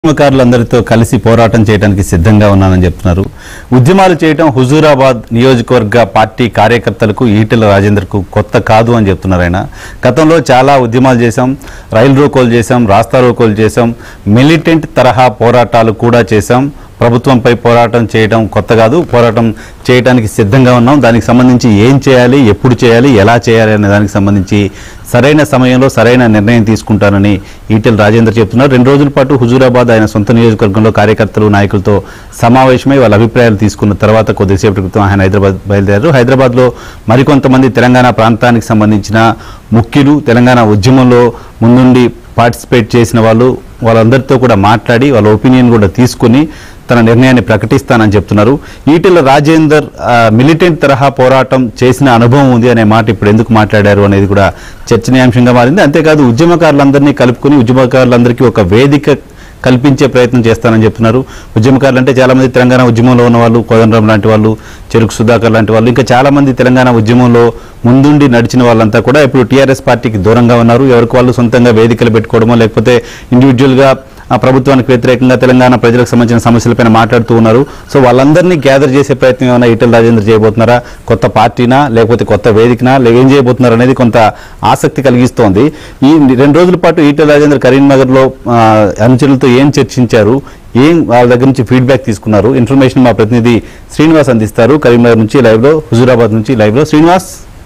ఉద్యమకారులందరితో కలిసి పోరాటం చేయడానికి సిద్ధంగా ఉన్నానని చెప్తున్నారు ఉద్యమాలు చేయడం హుజూరాబాద్ నియోజకవర్గ పార్టీ కార్యకర్తలకు ఈటెల రాజేందర్కు కొత్త కాదు అని చెప్తున్నారు ఆయన గతంలో చాలా ఉద్యమాలు చేశాం రైలు రోకోలు చేశాం రాస్తా రోకోలు చేశాం మిలిటెంట్ తరహా పోరాటాలు కూడా చేశాం ప్రభుత్వంపై పోరాటం చేయడం కొత్త కాదు పోరాటం చేయడానికి సిద్ధంగా ఉన్నాం దానికి సంబంధించి ఏం చేయాలి ఎప్పుడు చేయాలి ఎలా చేయాలి అనే దానికి సంబంధించి సరైన సమయంలో సరైన నిర్ణయం తీసుకుంటానని ఈటెల రాజేందర్ చెప్తున్నారు రెండు రోజుల పాటు హుజూరాబాద్ ఆయన సొంత నియోజకవర్గంలో కార్యకర్తలు నాయకులతో సమావేశమై వాళ్ళ అభిప్రాయాలు తీసుకున్న తర్వాత కొద్దిసేపటి క్రితం ఆయన హైదరాబాద్ బయలుదేరారు హైదరాబాద్లో మరికొంతమంది తెలంగాణ ప్రాంతానికి సంబంధించిన ముఖ్యులు తెలంగాణ ఉద్యమంలో ముందుండి పార్టిసిపేట్ చేసిన వాళ్ళు వాళ్ళందరితో కూడా మాట్లాడి వాళ్ళ ఒపీనియన్ కూడా తీసుకుని తన నిర్ణయాన్ని ప్రకటిస్తానని చెప్తున్నారు ఈటెల రాజేందర్ ఆ, మిలిటెంట్ తరహా పోరాటం చేసిన అనుభవం ఉంది అనే మాట ఇప్పుడు ఎందుకు మాట్లాడారు అనేది కూడా చర్చనీయాంశంగా మారింది అంతేకాదు ఉద్యమకారులందరినీ కలుపుకొని ఉద్యమకారులందరికీ ఒక వేదిక కల్పించే ప్రయత్నం చేస్తానని చెప్తున్నారు ఉద్యమకారులు అంటే చాలా మంది తెలంగాణ ఉద్యమంలో ఉన్న వాళ్ళు కోదండరాం లాంటి వాళ్ళు చెరుకు సుధాకర్ లాంటి వాళ్ళు ఇంకా చాలా మంది తెలంగాణ ఉద్యమంలో ముందుండి నడిచిన వాళ్ళంతా కూడా ఇప్పుడు టీఆర్ఎస్ పార్టీకి దూరంగా ఉన్నారు ఎవరికి వాళ్ళు సొంతంగా వేదికలు పెట్టుకోవడమో లేకపోతే ఇండివిజువల్గా ఆ ప్రభుత్వానికి వ్యతిరేకంగా తెలంగాణ ప్రజలకు సంబంధించిన సమస్యలపైన మాట్లాడుతూ ఉన్నారు సో వాళ్ళందరినీ గ్యాదర్ చేసే ప్రయత్నం ఏమైనా ఈటెల రాజేంద్ర చేయబోతున్నారా కొత్త పార్టీనా లేకపోతే కొత్త వేదికనా లేక ఏం చేయబోతున్నారు అనేది కొంత ఆసక్తి కలిగిస్తోంది ఈ రెండు రోజుల పాటు ఈటెల రాజేంద్ర కరీంనగర్లో ఆ, అనుచరులతో ఏం చర్చించారు ఏం వాళ్ళ దగ్గర నుంచి ఫీడ్బ్యాక్ తీసుకున్నారు ఇన్ఫర్మేషన్ మా ప్రతినిధి శ్రీనివాస్ అందిస్తారు కరీంనగర్ నుంచి లైవ్లో హుజూరాబాద్ నుంచి లైవ్లో శ్రీనివాస్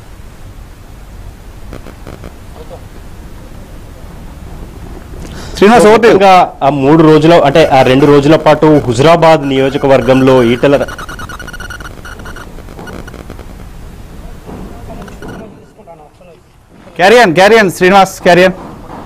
శ్రీనివాస్ ఓటు మొత్తంగా ఆ మూడు రోజుల అంటే ఆ రెండు రోజుల పాటు హుజురాబాద్ నియోజకవర్గంలో ఈటల క్యారియన్ క్యారియన్ శ్రీనివాస్ క్యారియన్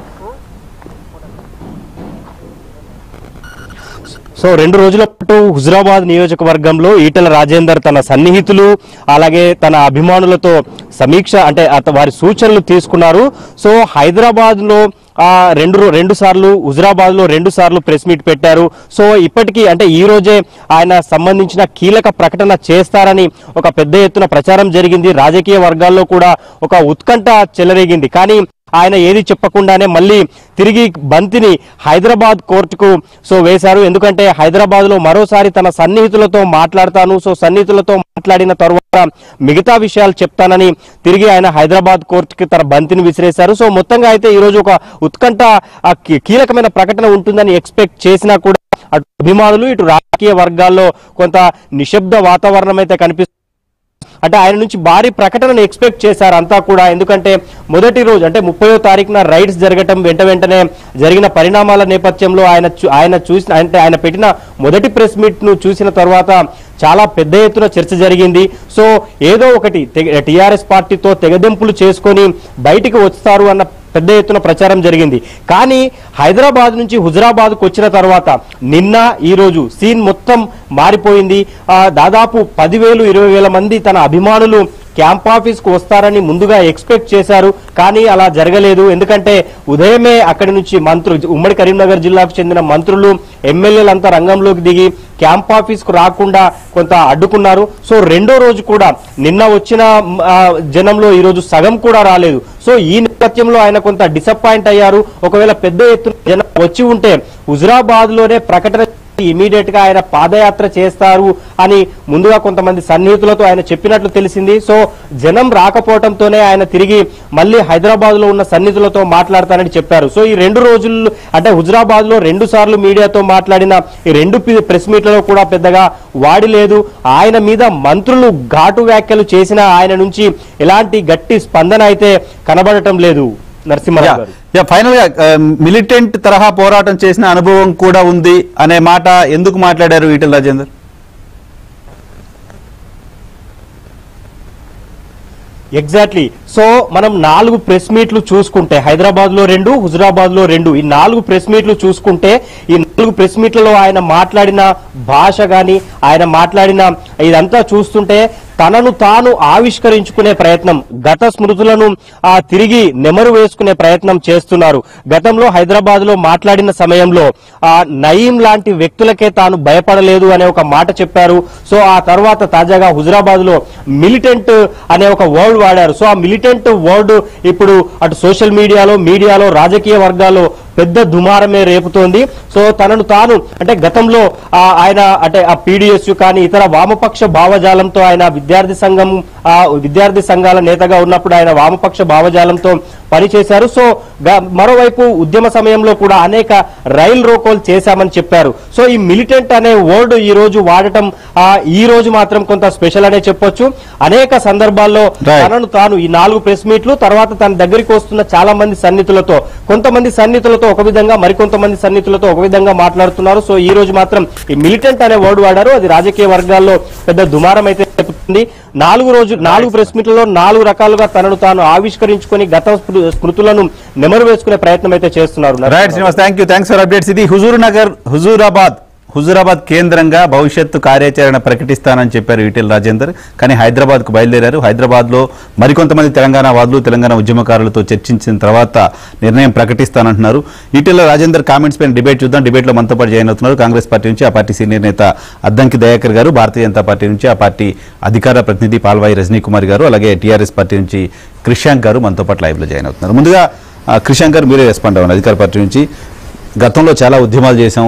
సో రెండు రోజుల పాటు హుజురాబాద్ నియోజకవర్గంలో ఈటల రాజేందర్ తన సన్నిహితులు అలాగే తన అభిమానులతో సమీక్ష అంటే అత- వారి సూచనలు తీసుకున్నారు సో హైదరాబాద్ లో ఆ రెండు రో- రెండు సార్లు హుజురాబాద్ లో రెండు సార్లు ప్రెస్ మీట్ పెట్టారు సో ఇప్పటికీ అంటే ఈ రోజే ఆయన సంబంధించిన కీలక ప్రకటన చేస్తారని ఒక పెద్ద ఎత్తున ప్రచారం జరిగింది రాజకీయ వర్గాల్లో కూడా ఒక ఉత్కంఠ చెలరేగింది కానీ ఆయన ఏది చెప్పకుండానే మళ్ళీ తిరిగి బంతిని హైదరాబాద్ కోర్టుకు సో వేశారు ఎందుకంటే హైదరాబాద్ లో మరోసారి తన సన్నిహితులతో మాట్లాడతాను సో సన్నిహితులతో మాట్లాడిన తర్వాత మిగతా విషయాలు చెప్తానని తిరిగి ఆయన హైదరాబాద్ కోర్టుకి తన బంతిని విసిరేశారు సో మొత్తంగా అయితే ఈ రోజు ఒక ఉత్కంఠ ఆ, కీ- కీలకమైన ప్రకటన ఉంటుందని ఎక్స్పెక్ట్ చేసినా కూడా అటు అభిమానులు ఇటు రాజకీయ వర్గాల్లో కొంత నిశ్శబ్ద వాతావరణం అయితే కనిపిస్తుంది అంటే ఆయన నుంచి భారీ ప్రకటనను ఎక్స్పెక్ట్ చేశారు అంతా కూడా ఎందుకంటే మొదటి రోజు అంటే ముప్పయో తారీఖున రైడ్స్ జరగటం వెంట వెంటనే జరిగిన పరిణామాల నేపథ్యంలో ఆయన చూ- ఆయన చూసిన అంటే ఆయన పెట్టిన మొదటి ప్రెస్ మీట్ ను చూసిన తర్వాత చాలా పెద్ద ఎత్తున చర్చ జరిగింది సో ఏదో ఒకటి టిఆర్ఎస్ పార్టీతో తెగదెంపులు చేసుకొని బయటికి వస్తారు అన్న పెద్ద ఎత్తున ప్రచారం జరిగింది కానీ హైదరాబాద్ నుంచి హుజరాబాద్కు వచ్చిన తర్వాత నిన్న ఈ రోజు సీన్ మొత్తం మారిపోయింది ఆ, దాదాపు పదివేలు ఇరవై వేల మంది తన అభిమానులు క్యాంప్ ఆఫీస్ కు వస్తారని ముందుగా ఎక్స్పెక్ట్ చేశారు కానీ అలా జరగలేదు ఎందుకంటే ఉదయమే అక్కడి నుంచి మంత్రులు ఉమ్మడి కరీంనగర్ జిల్లాకు చెందిన మంత్రులు ఎమ్మెల్యేలంతా రంగంలోకి దిగి క్యాంప్ ఆఫీస్ కు రాకుండా కొంత అడ్డుకున్నారు సో రెండో రోజు కూడా నిన్న వచ్చిన మ్, ఆ, జనంలో ఈ రోజు సగం కూడా రాలేదు సో ఈ నేపథ్యంలో ఆయన కొంత డిసప్పాయింట్ అయ్యారు ఒకవేళ పెద్ద ఎత్తున జనం వచ్చి ఉంటే హుజురాబాద్ లోనే ప్రకటన ఇమీడియట్ గా ఆయన పాదయాత్ర చేస్తారు అని ముందుగా కొంతమంది సన్నిహితులతో ఆయన చెప్పినట్లు తెలిసింది సో జనం రాకపోవడంతోనే ఆయన తిరిగి మళ్ళీ హైదరాబాద్ లో ఉన్న సన్నిహితులతో మాట్లాడతానని చెప్పారు సో ఈ రెండు రోజులు అంటే హుజురాబాద్ లో రెండు సార్లు మీడియాతో మాట్లాడిన ఈ రెండు పి- ప్రెస్ మీట్లలో కూడా పెద్దగా వాడి లేదు ఆయన మీద మంత్రులు ఘాటు వ్యాఖ్యలు చేసిన ఆయన నుంచి ఎలాంటి గట్టి స్పందన అయితే కనబడటం లేదు నరసింహారావు గారు యా ఫైనల్ గా ఆ, మిలిటెంట్ తరహా పోరాటం చేసిన అనుభవం కూడా ఉంది అనే మాట ఎందుకు మాట్లాడారు ఈటెల రాజేందర్ ఎగ్జాక్ట్లీ సో మనం నాలుగు ప్రెస్ మీట్లు చూసుకుంటే హైదరాబాద్ లో రెండు హుజురాబాద్ లో రెండు ఈ నాలుగు ప్రెస్ మీట్లు చూసుకుంటే ఈ నాలుగు ప్రెస్ మీట్లలో ఆయన మాట్లాడిన భాష గాని ఆయన మాట్లాడిన ఇదంతా చూస్తుంటే తనను తాను ఆవిష్కరించుకునే ప్రయత్నం గత స్మృతులను ఆ తిరిగి నెమరు వేసుకునే ప్రయత్నం చేస్తున్నారు గతంలో హైదరాబాద్ లో మాట్లాడిన సమయంలో ఆ నయీం లాంటి వ్యక్తులకే తాను భయపడలేదు అనే ఒక మాట చెప్పారు సో ఆ తర్వాత తాజాగా హుజురాబాద్ లో మిలిటెంట్ అనే ఒక వర్డ్ వాడారు సో ఆ మిలిటెంట్ వర్డ్ ఇప్పుడు అటు సోషల్ మీడియాలో మీడియాలో రాజకీయ వర్గాల్లో పెద్ద దుమారమే రేపుతోంది సో తనను తాను అంటే గతంలో ఆ, ఆయన అంటే ఆ పీడిఎస్ కానీ ఇతర వామపక్ష భావజాలంతో ఆయన విద్యార్థి సంఘం ఆ విద్యార్థి సంఘాల నేతగా ఉన్నప్పుడు ఆయన వామపక్ష భావజాలంతో పనిచేశారు సో గ- మరోవైపు ఉద్యమ సమయంలో కూడా అనేక రైల్ రోకోలు చేశామని చెప్పారు సో ఈ మిలిటెంట్ అనే వర్డ్ ఈ రోజు వాడటం ఆ, ఈ రోజు మాత్రం కొంత స్పెషల్ అనే చెప్పొచ్చు అనేక సందర్భాల్లో Right. తనను తాను ఈ నాలుగు ప్రెస్ మీట్లు తర్వాత తన దగ్గరికి వస్తున్న చాలా మంది సన్నిహితులతో కొంతమంది సన్నిహితులతో ఒక విధంగా మరికొంతమంది సన్నిహితులతో ఒక విధంగా మాట్లాడుతున్నారు సో ఈ రోజు మాత్రం ఈ మిలిటెంట్ అనే వర్డ్ వాడారు అది రాజకీయ వర్గాల్లో పెద్ద దుమారం అయితే చెప్తుంది నాలుగు రోజు నాలుగు ప్రెస్ మీట్లలో నాలుగు రకాలుగా తనను తాను ఆవిష్కరించుకొని గత స్మృ- స్మృతులను నెమరు వేసుకునే ప్రయత్నం అయితే చేస్తున్నారు right Srinivas thank you thanks for updates ఇది హుజూర్ నగర్ హుజూరాబాద్ హుజూరాబాద్ కేంద్రంగా భవిష్యత్తు కార్యాచరణ ప్రకటిస్తానని చెప్పారు ఈటెల రాజేందర్ కానీ హైదరాబాద్కు బయలుదేరారు హైదరాబాద్లో మరికొంతమంది తెలంగాణ వాదులు తెలంగాణ ఉద్యమకారులతో చర్చించిన తర్వాత నిర్ణయం ప్రకటిస్తానంటున్నారు ఈటెల రాజేందర్ కామెంట్స్ పైన డిబేట్ చూద్దాం డిబేట్లో మనతో పాటు జాయిన్ అవుతున్నారు కాంగ్రెస్ పార్టీ నుంచి ఆ పార్టీ సీనియర్ నేత అద్దంకి దయాకర్ గారు భారతీయ జనతా పార్టీ నుంచి ఆ పార్టీ అధికార ప్రతినిధి పాల్వాయి రజనీ కుమార్ గారు అలాగే టీఆర్ఎస్ పార్టీ నుంచి క్రిషాంక్ గారు మనతో పాటు లైవ్లో జాయిన్ అవుతున్నారు ముందుగా ఆ, క్రిషాంక్ గారు మీరే రెస్పాండ్ అవ్వండి అధికార పార్టీ నుంచి గతంలో చాలా ఉద్యమాలు చేశాం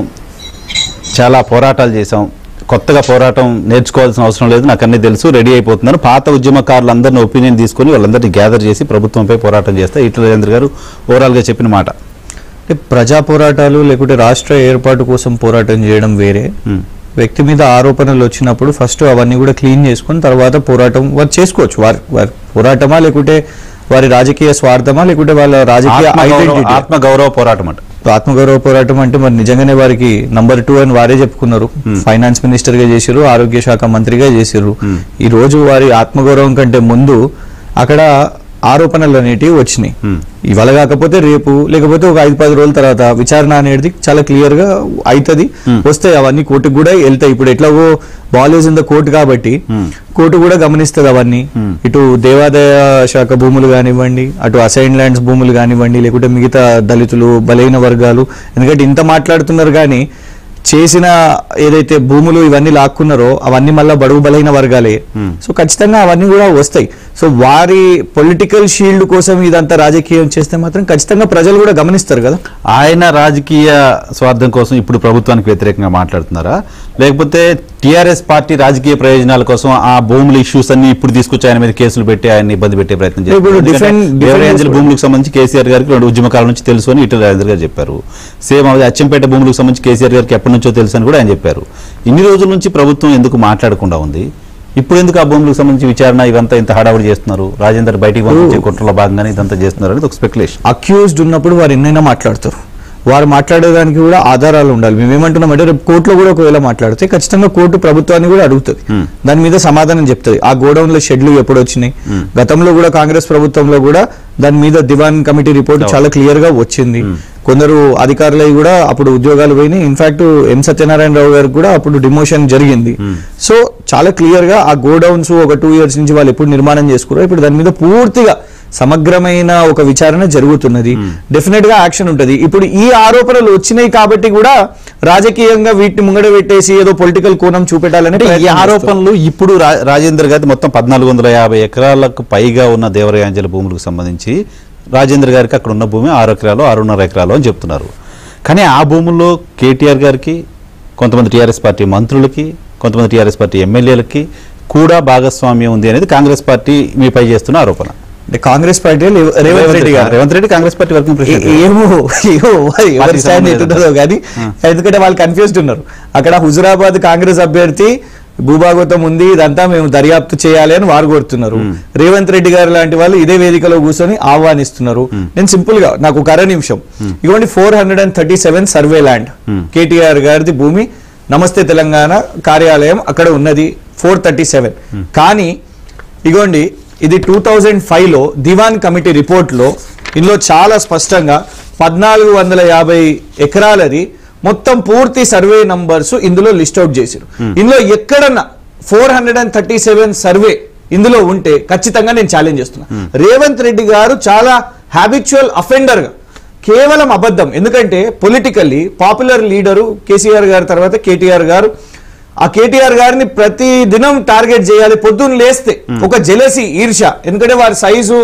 చాలా పోరాటాలు చేశాం కొత్తగా పోరాటం నేర్చుకోవాల్సిన అవసరం లేదు నాకు అన్నీ తెలుసు రెడీ అయిపోతున్నారు పాత ఉద్యమకారులందరినీ ఒపీనియన్ తీసుకొని వాళ్ళందరినీ గ్యాదర్ చేసి ప్రభుత్వంపై పోరాటం చేస్తే ఈటల రాజేంద్ర గారు ఓవరాల్గా చెప్పిన మాట అంటే ప్రజా పోరాటాలు లేకుంటే రాష్ట్ర ఏర్పాటు కోసం పోరాటం చేయడం వేరే Hmm. వ్యక్తి మీద ఆరోపణలు వచ్చినప్పుడు ఫస్ట్ అవన్నీ కూడా క్లీన్ చేసుకొని తర్వాత పోరాటం వారు చేసుకోవచ్చు వారి వారి పోరాటమా లేకుంటే వారి రాజకీయ స్వార్థమా లేకుంటే వాళ్ళ రాజకీయ ఆత్మగౌరవ ఐడెంటిటీ ఆత్మగౌరవ పోరాటం అంట ఆత్మగౌరవ పోరాటం అంటే మరి నిజంగానే వారికి నంబర్ టూ అని వారే చెప్పుకున్నారు ఫైనాన్స్ మినిస్టర్ గా చేసిర్రు ఆరోగ్య శాఖ మంత్రిగా చేసిర్రు ఈ రోజు వారి ఆత్మగౌరవం కంటే ముందు అక్కడ ఆరోపణలు అనేటివి వచ్చినాయి Hmm. ఇవాళ కాకపోతే రేపు లేకపోతే ఒక ఐదు పది రోజుల తర్వాత విచారణ అనేది చాలా క్లియర్ గా అవుతుంది వస్తాయి అవన్నీ కోర్టుకు కూడా వెళ్తాయి ఇప్పుడు ఎట్లాగో బాల్ ఇన్ ద కోర్టు కాబట్టి కోర్టు కూడా గమనిస్తుంది అవన్నీ ఇటు దేవాదాయ శాఖ భూములు కానివ్వండి అటు అసైన్ ల్యాండ్స్ భూములు కానివ్వండి లేకుంటే మిగతా దళితులు బలైన వర్గాలు ఎందుకంటే ఇంత మాట్లాడుతున్నారు కానీ చేసిన ఏదైతే భూములు ఇవన్నీ లాక్కున్నారో అవన్నీ మళ్ళీ బడుగు బలైన వర్గాలే సో ఖచ్చితంగా అవన్నీ కూడా వస్తాయి సో వారి పొలిటికల్ షీల్డ్ కోసం ఇదంతా రాజకీయం చేస్తే మాత్రం ఖచ్చితంగా ప్రజలు కూడా గమనిస్తారు కదా ఆయన రాజకీయ స్వార్థం కోసం ఇప్పుడు ప్రభుత్వానికి వ్యతిరేకంగా మాట్లాడుతున్నారా లేకపోతే టీఆర్ఎస్ పార్టీ రాజకీయ ప్రయోజనాల కోసం ఆ భూముల ఇష్యూస్ అన్ని ఇప్పుడు తీసుకొచ్చి ఆయన మీద కేసులు పెట్టి ఆయన ఇబ్బంది పెట్టే ప్రయత్నం చేస్తారు ఇప్పుడు ఎందుకంటే different- different దేవరాంజలి news భూములకు సంబంధించి కేసీఆర్ గారికి రెండు ఉద్యమకాల నుంచి తెలుసు అని ఇటల రాజేంద్ర గారు చెప్పారు సేమ్ అది అచ్చంపేట భూములకు సంబంధించి కేసీఆర్ గారికి ఎప్పటి నుంచో తెలుసు అని కూడా ఆయన చెప్పారు ఇన్ని రోజుల నుంచి ప్రభుత్వం ఎందుకు మాట్లాడకుండా ఉంది ఇప్పుడు ఎందుకు ఆ భూములకు సంబంధించి విచారణ ఇవంతా ఇంత హడావుడి చేస్తున్నారు రాజేందర్ బయటికి పంపించే కుట్రలో భాగంగానే ఇదంతా చేస్తున్నారు అనేది ఒక స్పెక్యులేషన్ అక్యూజ్డ్ ఉన్నప్పుడు వారు ఎన్నైనా మాట్లాడతారు వారు మాట్లాడేదానికి కూడా ఆధారాలు ఉండాలి మేము ఏమంటున్నామంటే రేపు కోర్టులో కూడా ఒకవేళ మాట్లాడితే ఖచ్చితంగా కోర్టు ప్రభుత్వాన్ని కూడా అడుగుతుంది దాని మీద సమాధానం చెప్తుంది ఆ గోడౌన్ల షెడ్లు ఎప్పుడు వచ్చినాయి గతంలో కూడా కాంగ్రెస్ ప్రభుత్వంలో కూడా దాని మీద దివాన్ కమిటీ రిపోర్ట్ చాలా క్లియర్ గా వచ్చింది కొందరు అధికారులు కూడా అప్పుడు ఉద్యోగాలు పోయినాయి ఇన్ఫాక్ట్ ఎం సత్యనారాయణ రావు గారికి కూడా అప్పుడు డిమోషన్ జరిగింది సో చాలా క్లియర్ గా ఆ గోడౌన్స్ ఒక టూ ఇయర్స్ నుంచి వాళ్ళు ఎప్పుడు నిర్మాణం చేసుకున్నారు ఇప్పుడు దాని మీద పూర్తిగా సమగ్రమైన ఒక విచారణ జరుగుతున్నది డెఫినెట్ గా యాక్షన్ ఉంటది ఇప్పుడు ఈ ఆరోపణలు వచ్చినాయి కాబట్టి కూడా రాజకీయంగా వీటిని ముంగడ పెట్టేసి ఏదో పొలిటికల్ కోణం చూపెట్టాలని అంటే ఈ ప్రయత్నం చేస్తారు. ఆరోపణలు ఇప్పుడు రా- రాజేందర్ గారి మొత్తం పద్నాలుగు వందల యాభై ఎకరాలకు పైగా ఉన్న దేవరయాంజలి భూములకు సంబంధించి రాజేంద్ర గారికి అక్కడ ఉన్న భూమి ఆరు ఎకరాలు ఆరున్నర ఎకరాలు అని చెప్తున్నారు కానీ ఆ భూముల్లో కేటీఆర్ గారికి కొంతమంది టీఆర్ఎస్ పార్టీ మంత్రులకి కొంతమంది టీఆర్ఎస్ పార్టీ ఎమ్మెల్యేలకి కూడా భాగస్వామ్యం ఉంది అనేది కాంగ్రెస్ పార్టీ మీపై చేస్తున్న ఆరోపణ అంటే Congress party Revanth Revanth Reddy garu Revanth Reddy Congress party working ఏ- ప్రెసిడెంట్ ఏమో ఏమో మరి ఎవరి పార్టీ స్టాండ్ సంబంధం ఎటుంటుందో కానీ ఎందుకంటే వాళ్ళు కన్ఫ్యూజ్డ్ ఉన్నారు అక్కడ హుజురాబాద్ కాంగ్రెస్ అభ్యర్థి భూభాగవతం ఉంది ఇదంతా మేము దర్యాప్తు చేయాలి అని వారు కోరుతున్నారు రేవంత్ రెడ్డి గారు లాంటి వాళ్ళు ఇదే వేదికలో కూర్చొని ఆహ్వానిస్తున్నారు నేను సింపుల్ గా నాకు ఒక అర నిమిషం ఇవ్వండి four hundred and thirty seven survey land KTR గారిది భూమి నమస్తే తెలంగాణ కార్యాలయం అక్కడ ఉన్నది ఫోర్ థర్టీ సెవెన్ కానీ ఇగోండి ఇది టూ థౌజండ్ ఫైవ్లో దివాన్ కమిటీ రిపోర్ట్లో ఇందులో చాలా స్పష్టంగా పద్నాలుగు వందల యాభై ఎకరాలది మొత్తం పూర్తి సర్వే నంబర్స్ ఇందులో లిస్ట్ అవుట్ చేశారు ఇందులో ఎక్కడన్నా four hundred and thirty seven survey ఇందులో ఉంటే ఖచ్చితంగా నేను ఛాలెంజ్ చేస్తున్నా రేవంత్ రెడ్డి గారు చాలా హ్యాబిచువల్ అఫెండర్ గా కేవలం అబద్ధం ఎందుకంటే పొలిటికల్లీ పాపులర్ లీడరు కేసీఆర్ గారి తర్వాత కేటీఆర్ గారు ఆ కేటీఆర్ గారిని ప్రతి దినం టార్గెట్ చేయాలి పొద్దున్న లేస్తే ఒక జెలసి ఈర్ష ఎందుకంటే వారి సైజు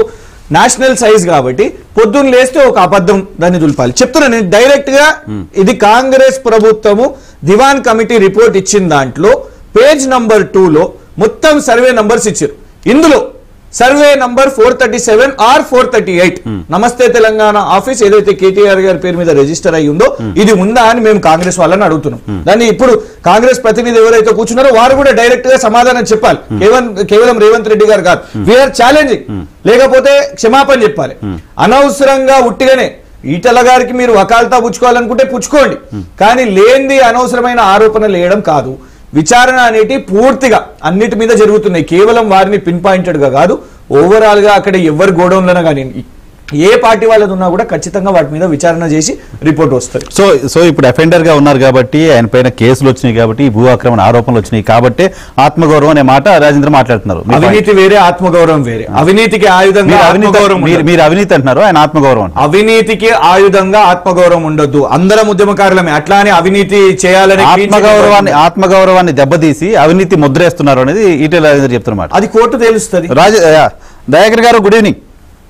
నేషనల్ సైజ్ కాబట్టి పొద్దున్న లేస్తే ఒక అబద్ధం దాన్ని దులపాలి చెప్తున్నా నేను డైరెక్ట్ గా ఇది కాంగ్రెస్ ప్రభుత్వము దివాన్ కమిటీ రిపోర్ట్ ఇచ్చిన దాంట్లో పేజ్ నంబర్ లో మొత్తం సర్వే నంబర్స్ ఇచ్చారు ఇందులో survey number four thirty seven or four thirty eight Namaste Telangana office ఏదైతే కేటీఆర్ గారి పేరు మీద రిజిస్టర్ అయి ఉందో ఇది ఉందా అని మేము కాంగ్రెస్ వాళ్ళని అడుగుతున్నాం దాన్ని ఇప్పుడు కాంగ్రెస్ ప్రతినిధి ఎవరైతే కూర్చున్నారో వారు కూడా డైరెక్ట్ గా సమాధానం చెప్పాలి కేవలం కేవలం రేవంత్ రెడ్డి గారు కాదు వీఆర్ ఛాలెంజింగ్ లేకపోతే క్షమాపణ చెప్పాలి అనవసరంగా ఉట్టిగానే ఈటల గారికి మీరు వకాల్తా పుచ్చుకోవాలనుకుంటే పుచ్చుకోండి కానీ లేనిది అనవసరమైన ఆరోపణలు వేయడం కాదు విచారణ అనేటి పూర్తిగా అన్నిటి మీద జరుగుతున్నాయి కేవలం వారిని పిన్ పాయింటెడ్ గా కాదు ఓవరాల్ గా అక్కడ ఎవరి గోడౌన్లైనా కానీ ఏ పార్టీ వాళ్ళది ఉన్నా కూడా ఖచ్చితంగా వాటి మీద విచారణ చేసి రిపోర్ట్ వస్తుంది సో సో ఇప్పుడు అఫెండర్ గా ఉన్నారు కాబట్టి ఆయన పైన కేసులు వచ్చినాయి కాబట్టి భూ ఆక్రమణ ఆరోపణలు వచ్చినాయి కాబట్టి ఆత్మగౌరవం అనే మాట రాజేంద్ర మాట్లాడుతున్నారు మీ point. అవినీతి వేరే ఆత్మగౌరవం వేరే అవినీతికి ఆయుధంగా మీరు అవినీతి ఆత్మగౌరవం మీరు- ఉండదు. మీరు అవినీతి అంటున్నారు ఆయన ఆత్మగౌరవం అంటున్నారు. అవినీతికి ఆయుధంగా ఆత్మగౌరవం ఉండొద్దు అందరం ఉద్యమకారులమే అట్లానే అవినీతి చేయాలని ఆత్మగౌరవాన్ని ఆత్మగౌరవాన్ని దెబ్బతీసి అవినీతి ముద్రేస్తున్నారు అనేది ఈటెల రాజేంద్ర చెప్తున్నమాట అది కోర్టు తెలుస్తుంది రాజ యా, దయాకర్ గారు గుడ్ ఈవినింగ్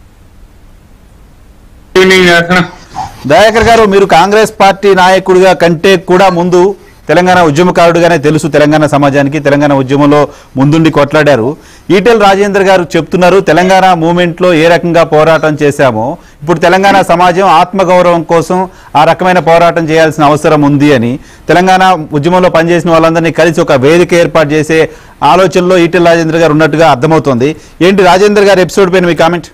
ఈవినింగ్ చేస్తున్నా దయాకర్ గారు మీరు కాంగ్రెస్ పార్టీ నాయకుడిగా కంటే కూడా ముందు తెలంగాణ ఉద్యమకారుడిగానే తెలుసు తెలంగాణ సమాజానికి తెలంగాణ ఉద్యమంలో ముందుండి కొట్లాడారు ఈటెల్ రాజేందర్ గారు చెప్తున్నారు తెలంగాణ మూమెంట్ లో ఏ రకంగా పోరాటం చేశామో ఇప్పుడు తెలంగాణ సమాజం ఆత్మగౌరవం కోసం ఆ రకమైన పోరాటం చేయాల్సిన అవసరం ఉంది అని తెలంగాణ ఉద్యమంలో పనిచేసిన వాళ్ళందరినీ కలిసి ఒక వేదిక ఏర్పాటు చేసే ఆలోచనలో ఈటెల్ రాజేందర్ గారు ఉన్నట్టుగా అర్థమవుతోంది ఏంటి రాజేందర్ గారు ఎపిసోడ్ పైన మీ కామెంట్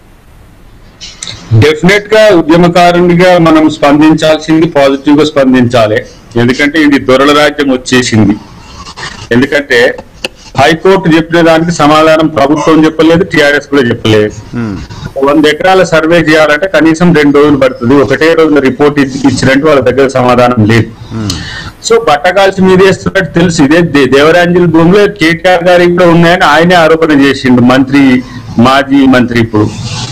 డెఫినెట్ గా ఉద్యమకారునిగా మనం స్పందించాల్సింది పాజిటివ్ గా స్పందించాలి ఎందుకంటే ఇది దొరల రాజ్యం వచ్చేసింది ఎందుకంటే హైకోర్టు చెప్పిన దానికి సమాధానం ప్రభుత్వం చెప్పలేదు టిఆర్ఎస్ కూడా చెప్పలేదు వంద ఎకరాల సర్వే చేయాలంటే కనీసం రెండు రోజులు పడుతుంది ఒకటే రోజుల రిపోర్ట్ ఇచ్చినట్టు వాళ్ళ దగ్గర సమాధానం లేదు సో బట్టగాల్చి మీద వేస్తున్నట్టు తెలుసు ఇదే దే- దేవరాంజలి భూమిలో కేటీఆర్ గారికి కూడా ఉన్నాయని ఆయనే ఆరోపణ చేసిండు మంత్రి మాజీ మంత్రి ఇప్పుడు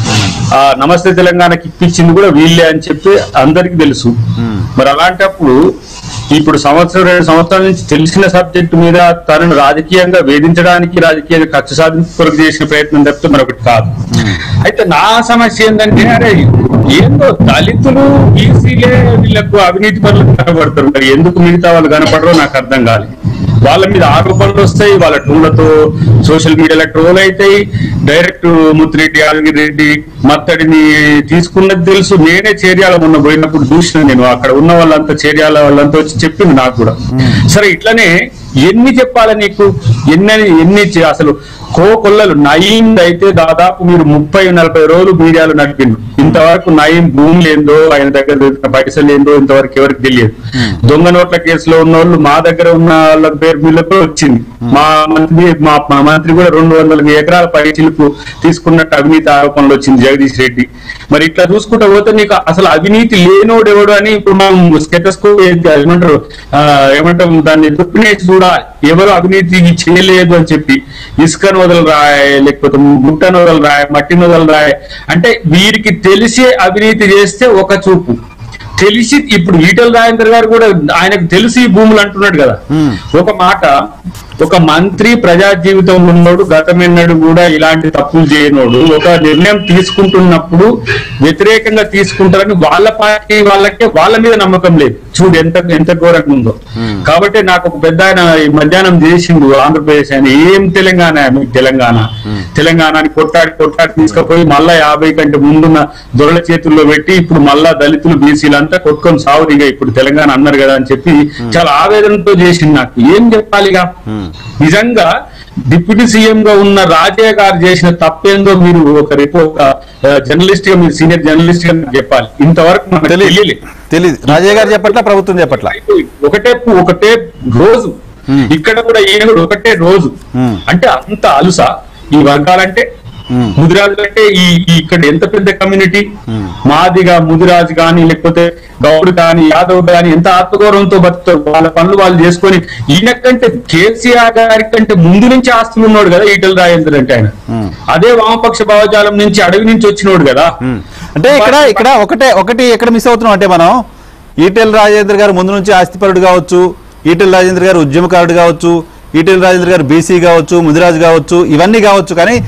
ఆ నమస్తే తెలంగాణకి ఇప్పించింది కూడా వీళ్ళే అని చెప్పి అందరికి తెలుసు మరి అలాంటప్పుడు ఇప్పుడు సంవత్సరం రెండు సంవత్సరాల నుంచి తెలిసిన సబ్జెక్టు మీద తనను రాజకీయంగా వేధించడానికి రాజకీయంగా కక్ష సాధింపు కొరకు చేసిన ప్రయత్నం తప్పితే మరొకటి కాదు అయితే నా సమస్య ఏంటంటే అరే ఏందో దళితులు బీసీలే వీళ్ళకు అవినీతి పనులు కనబడతారు మరి ఎందుకు మిగతా వాళ్ళు కనపడరో నాకు అర్థం కాలేదు వాళ్ళ మీద ఆరోపణలు వస్తాయి వాళ్ళ టూలతో సోషల్ మీడియాలో ట్రోల్ అవుతాయి డైరెక్ట్ ముత్తిరెడ్డి యాదగిరి రెడ్డి మత్తడిని తీసుకున్నది తెలుసు నేనే చేర్యాల మొన్న పోయినప్పుడు చూసిన నేను అక్కడ ఉన్న వాళ్ళంతా చేర్యాల వాళ్ళంతా వచ్చి చెప్పింది నాకు కూడా సరే ఇట్లనే ఎన్ని చెప్పాలి నీకు ఎన్ని ఎన్ని చే- అసలు కోకొల్లలు నయీం అయితే దాదాపు మీరు ముప్పై నలభై రోజులు మీడియాలో నడిపిండు ఇంతవరకు నయీం భూమి ఏందో ఆయన దగ్గర దొరికిన పైసలు ఏందో ఇంతవరకు ఎవరికి తెలియదు దొంగ నోట్ల కేసులో ఉన్న వాళ్ళు మా దగ్గర ఉన్న వాళ్ళ పేరు మీద కూడా వచ్చింది మా మంత్రి మా మా మంత్రి కూడా రెండు వందల ఎకరాల పై చిలుపు తీసుకున్నట్టు అవినీతి ఆరోపణలు వచ్చింది జగదీష్ రెడ్డి మరి ఇట్లా చూసుకుంటా పోతే నీకు అసలు అవినీతి లేనోడు ఎవడు అని ఇప్పుడు మనం స్టెటస్కోప్ ఏమంటారు ఆ, ఏమంటాం దాన్ని దుప్పినేసి చూడాలి ఎవరు అవినీతి చేయలేదు అని చెప్పి ఇసుక నోదలు రాయ లేకపోతే ముట్ట నోదలు రాయ మట్టి నోదలు రాయ అంటే వీరికి తెలిసే అవినీతి చేస్తే ఒక చూపు తెలిసి ఇప్పుడు ఈటల రాజేందర్ గారు కూడా ఆయనకు తెలిసి ఈ భూములు అంటున్నాడు కదా ఒక మాట ఒక మంత్రి ప్రజా జీవితంలో ఉన్నోడు గతమెన్నడు కూడా ఇలాంటి తప్పులు చేయనోడు ఒక నిర్ణయం తీసుకుంటున్నప్పుడు వ్యతిరేకంగా తీసుకుంటారని వాళ్ళ పార్టీ వాళ్ళకే వాళ్ళ మీద నమ్మకం లేదు చూడు ఎంత ఎంత ఘోరంగా ఉందో కాబట్టి నాకు ఒక పెద్ద ఆయన ఈ మధ్యాహ్నం చేసిండు ఆంధ్రప్రదేశ్ ఆయన ఏం తెలంగాణ మీకు తెలంగాణ తెలంగాణని కొట్టాడి కొట్టాడి తీసుకుపోయి మళ్ళా యాభై కంటే ముందున్న దొరల చేతుల్లో పెట్టి ఇప్పుడు మళ్ళా దళితులు బీసీలు అంతా కొట్టుకొని సావురిగా ఇప్పుడు తెలంగాణ అన్నారు కదా అని చెప్పి చాలా ఆవేదనతో చేసింది నాకు ఏం చెప్పాలిగా నిజంగా డిప్యూటీ సీఎం గా ఉన్న రాజయ్య గారు చేసిన తప్పేందో మీరు ఒక రిపోర్ట్ జర్నలిస్ట్ గా మీరు సీనియర్ జర్నలిస్ట్ గా నాకు చెప్పాలి ఇంతవరకు మనకు తెలియలేదు తెలియదు రాజయ్య గారు చెప్పట్ల ప్రభుత్వం చెప్పట్ల అయిపోయింది. ఒకటే పు- ఒకటే రోజు ఇక్కడ కూడా ఈయన కూడా ఒకటే రోజు Hmm. అంటే అంత అలుస ఈ వర్గాలంటే ముదిరాజులు అంటే ఈ ఈ ఇక్కడ ఎంత పెద్ద కమ్యూనిటీ మాదిగా ముదిరాజు కానీ లేకపోతే గౌడ్ కానీ యాదవ్ కానీ ఎంత ఆత్మగౌరవంతో బతుకుతారు వాళ్ళ పనులు వాళ్ళు చేసుకొని ఈయన కంటే కేసీఆర్ గారి కంటే ముందు నుంచి ఆస్తులు ఉన్నాడు కదా ఈటల రాజేందర్ అంటే ఆయన అదే వామపక్ష భావజాలం నుంచి అడవి నుంచి వచ్చినోడు కదా అంటే ఇక్కడ ఇక్కడ ఒకటే ఒకటి ఎక్కడ మిస్ అవుతున్నాం అంటే మనం ఈటెల్ రాజేంద్ర గారు ముందు నుంచి ఆస్తిపరుడు కావచ్చు ఈటెల్ రాజేంద్ర గారు ఉద్యమకారుడు కావచ్చు ఈటెల్ రాజేంద్ర గారు బీసీ కావచ్చు ముదిరాజు కావచ్చు ఇవన్నీ కావచ్చు కానీ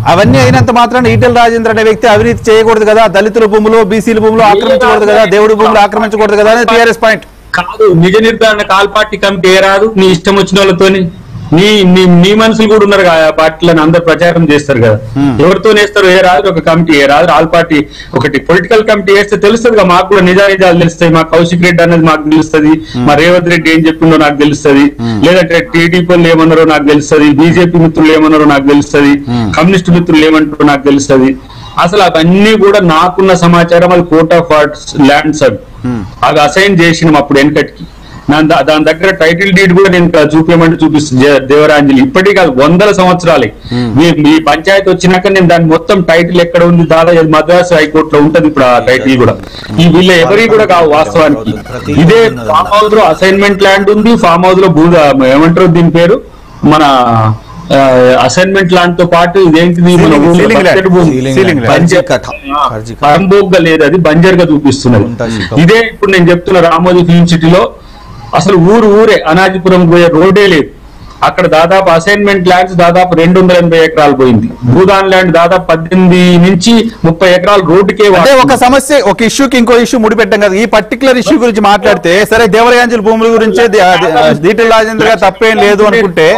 అవన్నీ అయినంత మాత్రాన ఈటెల రాజేంద్ర అనే వ్యక్తి అవినీతి చేయకూడదు కదా దళితుల భూములు బీసీల భూములు ఆక్రమించకూడదు కదా దేవుడి భూములు ఆక్రమించకూడదు కదా అని టీఆర్ఎస్ పాయింట్ కాదు నిజ నిర్ధారణ కాల్ పార్టీ కమిటీ ఏ రాదు నీ ఇష్టం వచ్చిన వాళ్ళతోని నీ నీ నీ మనుషులు కూడా ఉన్నారు కదా ఆ పార్టీలను అందరు ప్రచారం చేస్తారు కదా ఎవరితో వేస్తారు ఏ రాదు ఒక కమిటీ ఏ రాదు ఆల్ పార్టీ ఒకటి పొలిటికల్ కమిటీ వేస్తే తెలుస్తుంది కదా మాకు కూడా నిజా నిజాలు తెలుస్తాయి మా కౌశిక్ రెడ్డి అనేది మాకు తెలుస్తుంది మా రేవంత్ రెడ్డి ఏం చెప్పిండో నాకు తెలుస్తుంది లేదంటే టీడీపీ వాళ్ళు ఏమన్నారో నాకు తెలుస్తుంది బీజేపీ మిత్రులు ఏమన్నారో నాకు తెలుస్తుంది కమ్యూనిస్ట్ మిత్రులు ఏమంటారో నాకు తెలుస్తుంది అసలు అవన్నీ కూడా నాకున్న సమాచారం అది కోర్ట్ ఆఫ్ ఆర్ట్స్ ల్యాండ్స్ అవి అవి అసైన్ చేసినాం అప్పుడు వెనకటికి నా- దా- దాని దగ్గర టైటిల్ డీడ్ కూడా నేను ఇక్కడ చూపించమంటే చూపిస్తుంది జ- దేవరాంజలి ఇప్పటికీ కాదు వందల సంవత్సరాలే మీ- మీ పంచాయతీ వచ్చినాక నేను దాని మొత్తం టైటిల్ ఎక్కడ ఉంది దాదాపు మద్రాసు హైకోర్టులో ఉంటది ఇప్పుడు ఆ టైటిల్ కూడా ఈ వీళ్ళ ఎవరి కూడా కావు వాస్తవానికి ఇదే ఫామ్ హౌస్ లో అసైన్మెంట్ ల్యాండ్ ఉంది ఫామ్ హౌస్ లో భూ ఏమంటారు దీని పేరు మన అసైన్మెంట్ ల్యాండ్ తో పాటు ఇదేంటిది మన Ceiling- ఊళ్ళో ceiling land. బకెట్ భూమి. Ceiling land. బంజర్- కట్ట. ఆ, కర్జీ కట్ట. పరంబోగ్గా లేదు అది బంజర్ గా చూపిస్తున్నది ఉంటా శిఖం. ఇదే ఇప్పుడు నేను చెప్తున్న రామోజీ ఫిల్మ్ సిటీలో అసలు ఊరు ఊరే అనాజిపురం పోయే రోడ్డే లేదు అక్కడ దాదాపు అసైన్మెంట్ ల్యాండ్స్ దాదాపు రెండు వందల ఎనభై ఎకరాలు పోయింది భూదాన్ ల్యాండ్ దాదాపు పద్దెనిమిది నుంచి ముప్పై ఎకరాలు రోడ్డుకే అంటే వాడుతుంది. ఒక సమస్య ఒక ఇష్యూకి ఇంకో ఇష్యూ ముడిపెట్టాం కదా ఈ పర్టికులర్ ఇష్యూ గురించి మాట్లాడితే సరే దేవరయాంజలి భూముల గురించి ఈటెల రాజేంద్ర గారు తప్పేం లేదు అనుకుంటే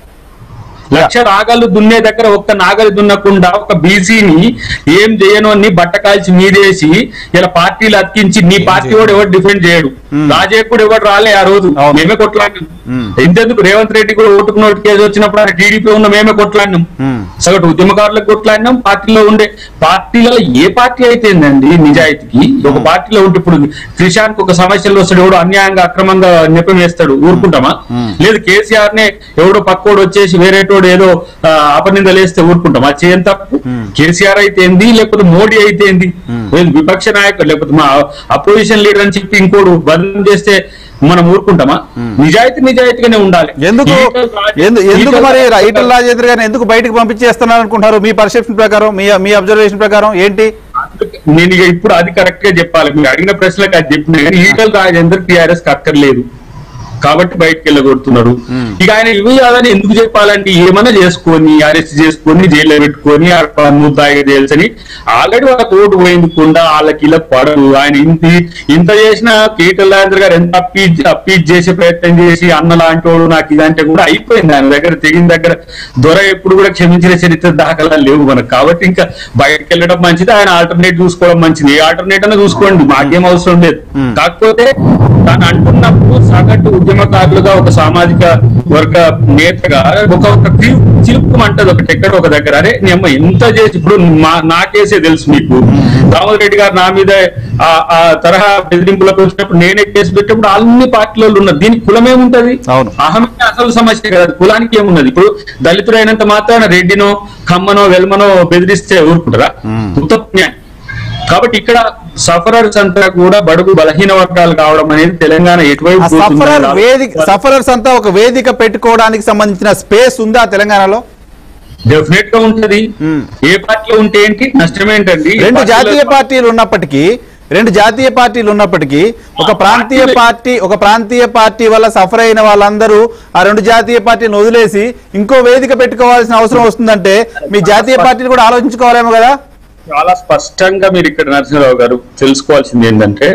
లక్ష నాగలు దున్నే దగ్గర ఒక్క నాగలి దున్నకుండా ఒక బీసీని ఏం చేయను అని బట్ట కాల్చి మీదేసి ఇలా పార్టీలు అతికించి నీ పార్టీ వాడు ఎవరు డిఫెండ్ చేయడు రాజేకుడు ఎవరు రాలే ఆ రోజు అవును. మేమే కొట్లాడినాం ఇంతెందుకు రేవంత్ రెడ్డి కూడా ఓటుకు నోటు కేసు వచ్చినప్పుడు ఆయన టీడీపీ ఉన్న మేమే కొట్లాడినాం సగటు ఉద్యమకారులకు కొట్లాడినాం పార్టీలో ఉండే పార్టీలలో ఏ పార్టీ అయితే ఏందండి నిజాయితీకి ఒక పార్టీలో ఉంటే ఇప్పుడు క్రిషానికి ఒక సమస్యలు వస్తాడు ఎవడో అన్యాయంగా అక్రమంగా నెపం వేస్తాడు ఊరుకుంటామా లేదు కేసీఆర్ నే ఎవడో పక్కోడు వచ్చేసి వేరేటోడు ఏదో ఆ, అపనిందలు వేస్తే ఊరుకుంటాం అది చేయని తప్పు కేసీఆర్ అయితే ఏంది లేకపోతే మోడీ అయితే ఏంది లేదు విపక్ష నాయకుడు లేకపోతే మా అపోజిషన్ లీడర్ అని చెప్పి ఇంకోడు బదనం చేస్తే మనం ఊరుకుంటామా నిజాయితీ నిజాయితీగానే ఉండాలి ఎందుకు ఈటల రాజే- ఎందు- ఎందుకు ఈటల మరి రాజేందర్ ఈటల రాజేంద్ర గారిని ఎందుకు బయటకు పంపించేస్తున్నారు అనుకుంటారు మీ పర్సెప్షన్ ప్రకారం మీ మీ అబ్జర్వేషన్ ప్రకారం ఏంటి నేను ఇక ఇప్పుడు అది కరెక్ట్ గా చెప్పాలి మీరు అడిగిన ప్రశ్నలకు అది చెప్పిన కానీ ఈటల రాజేందర్ టిఆర్ఎస్ అక్కర్లేదు కాబట్టి బయటకు వెళ్ళగొడుతున్నారు ఇక ఆయన ఇవి కాదని ఎందుకు చెప్పాలంటే ఏమన్నా చేసుకొని అరెస్ట్ చేసుకొని జైల్లో పెట్టుకొని ముద్దాయిగా చేయల్సని ఆల్రెడీ వాళ్ళ కోర్టు పోయింది కుండా వాళ్ళకి ఇలా పడదు ఆయన ఇంత ఇంత చేసిన ఈటల రాజేందర్ గారు ఎంత అప్పీజ్ అప్పీజ్ చేసే ప్రయత్నం చేసి అన్న లాంటి వాడు నాకు ఇదంటే కూడా అయిపోయింది ఆయన దగ్గర తెగిన దగ్గర దొర ఎప్పుడు కూడా క్షమించిన చరిత్ర దాఖలా లేవు మనకు కాబట్టి ఇంకా బయటకు వెళ్ళడం మంచిది ఆయన ఆల్టర్నేట్ చూసుకోవడం మంచిది ఏ ఆల్టర్నేట్ అన్నా చూసుకోండి మాకేం అవసరం లేదు కాకపోతే తాను అంటున్నప్పుడు సగటు ఉద్యమకారులుగా ఒక సామాజిక వర్గ నేతగా ఒక ఒక చిలుపు అంటది ఒకటి ఎక్కడ ఒక దగ్గర అరే నీ అమ్మ ఎంత చేసి ఇప్పుడు మా నా కేసే తెలుసు మీకు దామోదర్ రెడ్డి గారు నా మీద ఆ- ఆ తరహా బెదిరింపులకు వచ్చినప్పుడు నేనే కేసు పెట్టినప్పుడు అన్ని పార్టీలో ఉన్నారు దీనికి కులం ఏముంటది అవును. అహమే అసలు సమస్య కదా కులానికి ఏమున్నది ఇప్పుడు దళితుడు అయినంత మాత్రాన రెడ్డినో కమ్మనో వెల్మనో బెదిరిస్తే ఊరుకుంటారా ఉత్తమ కాబట్టి ఇక్కడ సఫరర్స్ అంతా కూడా బడుగు బలహీన వర్గాలు కావడం అనేది తెలంగాణ ఎటువైపు ఆ సఫరర్ పోతుందో వేదిక సఫరర్స్ అంతా ఒక వేదిక పెట్టుకోవడానికి సంబంధించిన స్పేస్ ఉందా తెలంగాణలో డెఫినెట్ గా ఉంటది ఏ పార్టీలో ఉంటే ఏంటి నష్టం ఏంటండి రెండు పార్టీలో- జాతీయ పార్టీలు ఉన్నప్పటికీ రెండు జాతీయ పార్టీలు ఉన్నప్పటికీ ఒక ప్రాంతీయ పార్టీలు- పార్టీ ఒక ప్రాంతీయ పార్టీ వల్ల సఫర్ అయిన వాళ్ళందరూ ఆ రెండు జాతీయ పార్టీలను వదిలేసి ఇంకో వేదిక పెట్టుకోవాల్సిన అవసరం వస్తుందంటే మీ జాతీయ పార్టీలు కూడా ఆలోచించుకోవాలేమో కదా చాలా స్పష్టంగా మీరు ఇక్కడ నరసింహరావు గారు తెలుసుకోవాల్సింది ఏంటంటే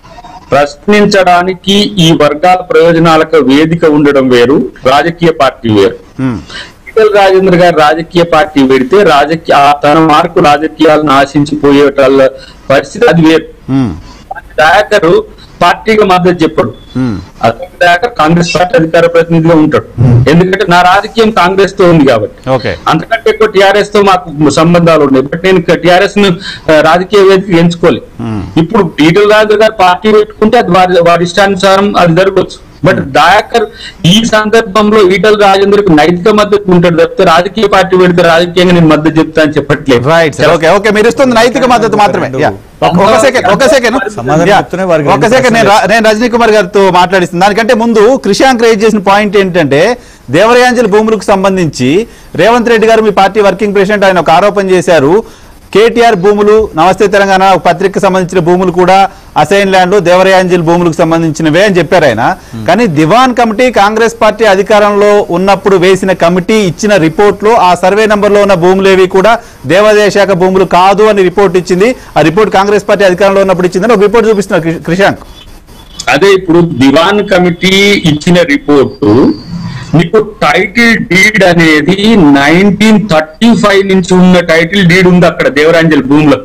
ప్రశ్నించడానికి ఈ వర్గాల ప్రయోజనాలకు వేదిక ఉండడం వేరు రాజకీయ పార్టీ వేరు ఈటల రాజేంద్ర గారు రాజకీయ పార్టీ పెడితే రాజకీయ ఆ తన మార్కు రాజకీయాలను ఆశించిపోయేటల్ల పరిస్థితి అది వేరు దయాకర్ పార్టీగా మద్దతు చెప్పడు అతని దయాకర్ కాంగ్రెస్ పార్టీ అధికార ప్రతినిధిగా ఉంటాడు ఎందుకంటే నా రాజకీయం కాంగ్రెస్ తో ఉంది కాబట్టి ఓకే అంతకంటే ఎక్కువ టిఆర్ఎస్ తో మాకు సంబంధాలు ఉన్నాయి బట్ నేను టిఆర్ఎస్ ను ఆ, రాజకీయ వేదిక ఎంచుకోలేదు ఇప్పుడు ఈటల రాజు గారు పార్టీ పెట్టుకుంటే అది వారి వారి ఇష్టానుసారం అది జరగవచ్చు బట్ దయాకర్ ఈ సందర్భంలో ఈటల రాజేందర్కి నైతిక మద్దతు ఉంటాడు తప్పితే రాజకీయ పార్టీ పెడితే రాజకీయంగా నేను మద్దతు చెప్తా అని చెప్పట్లేదు రైట్ సార్ ఓకే ఓకే మీరు ఇస్తుంది నైతిక మద్దతు మాత్రమే యా. ఒక- ఒక సెకండ్ ఒక సెకండ్ సమాధానం యా. చెప్తూనే వారికి ఒక రెండు సెకండ్ నేను రా- నేను రజనీ కుమార్ గారితో మాట్లాడిస్తాను దానికంటే ముందు కృషాంక్ రేజ్ చేసిన పాయింట్ ఏంటంటే దేవరయాంజలి భూములకు సంబంధించి రేవంత్ రెడ్డి గారు మీ పార్టీ వర్కింగ్ ప్రెసిడెంట్ ఆయన ఒక ఆరోపణ చేశారు కేటీఆర్ భూములు నమస్తే తెలంగాణ ఒక పత్రికకు సంబంధించిన భూములు కూడా అసైన్ ల్యాండ్ దేవరయాంజల్ భూములకు సంబంధించినవే అని చెప్పారు ఆయన కానీ దివాన్ కమిటీ కాంగ్రెస్ పార్టీ అధికారంలో ఉన్నప్పుడు వేసిన కమిటీ ఇచ్చిన రిపోర్ట్ లో ఆ సర్వే నంబర్ లో ఉన్న భూములేవి కూడా దేవాదాయ శాఖ భూములు కాదు అని రిపోర్ట్ ఇచ్చింది ఆ రిపోర్ట్ కాంగ్రెస్ పార్టీ అధికారంలో ఉన్నప్పుడు ఇచ్చిందని ఒక రిపోర్ట్ చూపిస్తున్నారు క్రి- క్రిషాంక్ అదే ఇప్పుడు దివాన్ కమిటీ ఇచ్చిన రిపోర్టు మీకు టైటిల్ డీడ్ అనేది నైన్టీన్ థర్టీ ఫైవ్ నుంచి ఉన్న టైటిల్ డీడ్ ఉంది అక్కడ దేవరాంజల్ భూములో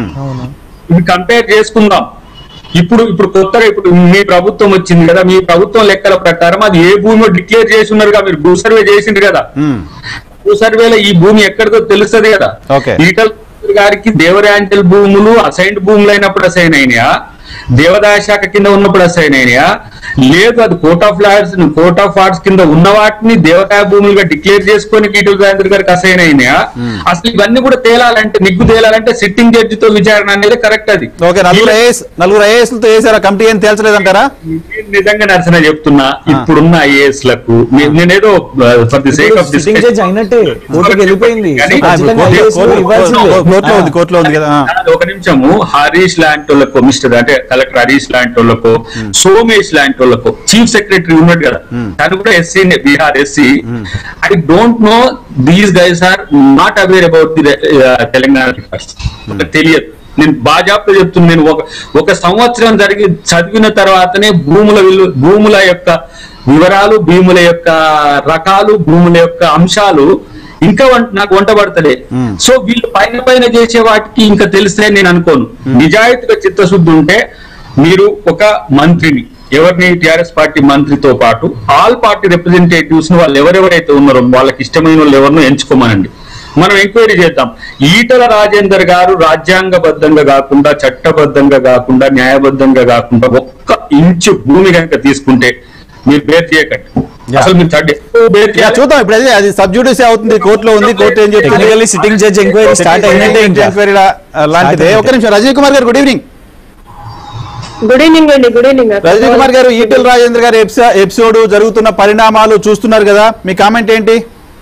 ఇది కంపేర్ చేసుకుందాం ఇప్పుడు ఇప్పుడు కొత్తగా ఇప్పుడు మీ ప్రభుత్వం వచ్చింది కదా మీ ప్రభుత్వం లెక్కల ప్రకారం అది ఏ భూమి డిక్లేర్ చేసి ఉన్నారుగా మీరు భూ సర్వే చేసిండ్రు కదా మ్మ్. భూ సర్వేలో ఈ భూమి ఎక్కడికో తెలుస్తుంది కదా Okay. ఈటల్ గారికి దేవరాంచల్ భూములు అసైన్డ్ భూములు అయినప్పుడు అసైన్ అయినాయా దేవదాయ శాఖ కింద ఉన్నప్పుడు అసైన్ అయినాయా లేదు అది court of lawyers court of arts కింద ఉన్న వాటిని దేవదాయ భూములుగా డిక్లేర్ చేసుకొని ఈటల్ రాజేంద్ర గారికి అసైన్ అయినాయా అసలు ఇవన్నీ కూడా తేలాలంటే నిగ్గు తేలాలంటే సిట్టింగ్ జడ్జి తో విచారణ అనేది కరెక్ట్ అది ఓకే నలుగురు ఐఏఎస్ నలుగురు ఐఏఎస్ లతో వేసారా కమిటీ ఏం తేల్చలేదంటారా నేను నిజంగా నరసన చెప్తున్నా ఇప్పుడున్న ఐఏఎస్ లకు నే- నేనేదో for the sake of sitting judge అయినట్టే కోర్టుకి వెళ్ళిపోయింది కానీ ఆ, ఇప్పుడు ఖచ్చితంగా కోర్టు- IAS లో కోర్టు- ఇవ్వాల్సిందే. కోర్టు- కోర్టులో ఉంది కోర్టులో ఉంది కదా ఆ. అది ఒక నిమిషము హరీష్ లాంటి వాళ్ళకు మిస్టర్ అంటే కలెక్టర్ హరీష్ లాంటి వాళ్ళకు సోమేష్ లాంటి వాళ్ళకు చీఫ్ సెక్రటరీ ఉన్నాడు కదా తను కూడా SC Bihar SC I don't know these guys are not aware about the Telangana records తెలియదు నేను బాజాప్తో చెప్తున్నా నేను ఒక ఒక సంవత్సరం జరిగి చదివిన తర్వాతనే భూముల విలువ భూముల యొక్క వివరాలు భూముల యొక్క రకాలు భూముల యొక్క అంశాలు ఇంకా వం- నాకు వంట పడతలే సో వీళ్ళు పైన పైన చేసే వాటికి ఇంకా తెలిస్తే నేను అనుకోను నిజాయితీగా చిత్తశుద్ధి ఉంటే మీరు ఒక మంత్రిని ఎవరిని టిఆర్ఎస్ పార్టీ మంత్రితో పాటు ఆల్ పార్టీ రిప్రజెంటేటివ్స్ ని వాళ్ళు ఎవరెవరైతే ఉన్నారో వాళ్ళకి ఇష్టమైన వాళ్ళు ఎవరినో ఎంచుకోమనండి మనం ఎంక్వైరీ చేద్దాం ఈటల రాజేందర్ గారు రాజ్యాంగబద్ధంగా కాకుండా చట్టబద్ధంగా కాకుండా న్యాయబద్ధంగా కాకుండా ఒక్క ఇంచు భూమి కనుక తీసుకుంటే మీరు బేర్ చేయకండి Yeah. అసలు మీరు చట్ట ఎక్కువ బేర్ యా, చేయాలి చూద్దాం ఇప్పుడు అదే అది సబ్జుడిస్ అవుతుంది కోర్టులో ఉంది కోర్టు ఏం చెప్తుంది Technically sitting judge inquiry start అయినట్టే ఇంకా. ఎంక్వైరీ లాంటిదే ఒక నిమిషం రజనీ కుమార్ గారు గుడ్ ఈవినింగ్ గుడ్ ఈవినింగ్ అండి గుడ్ ఈవినింగ్ రజనీ కుమార్ గారు ఈటెల రాజేంద్ర గారి ఎపిసో- ఎపిసోడ్ జరుగుతున్న పరిణామాలు చూస్తున్నారు కదా మీ కామెంట్ ఏంటి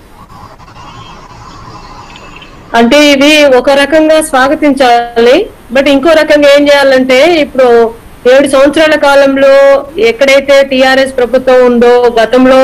అంటే ఇది ఒక రకంగా స్వాగతించాలి బట్ ఇంకో రకంగా ఏం చేయాలంటే ఇప్పుడు ఏడు సంవత్సరాల కాలంలో ఎక్కడైతే టిఆర్ఎస్ ప్రభుత్వం ఉందో గతంలో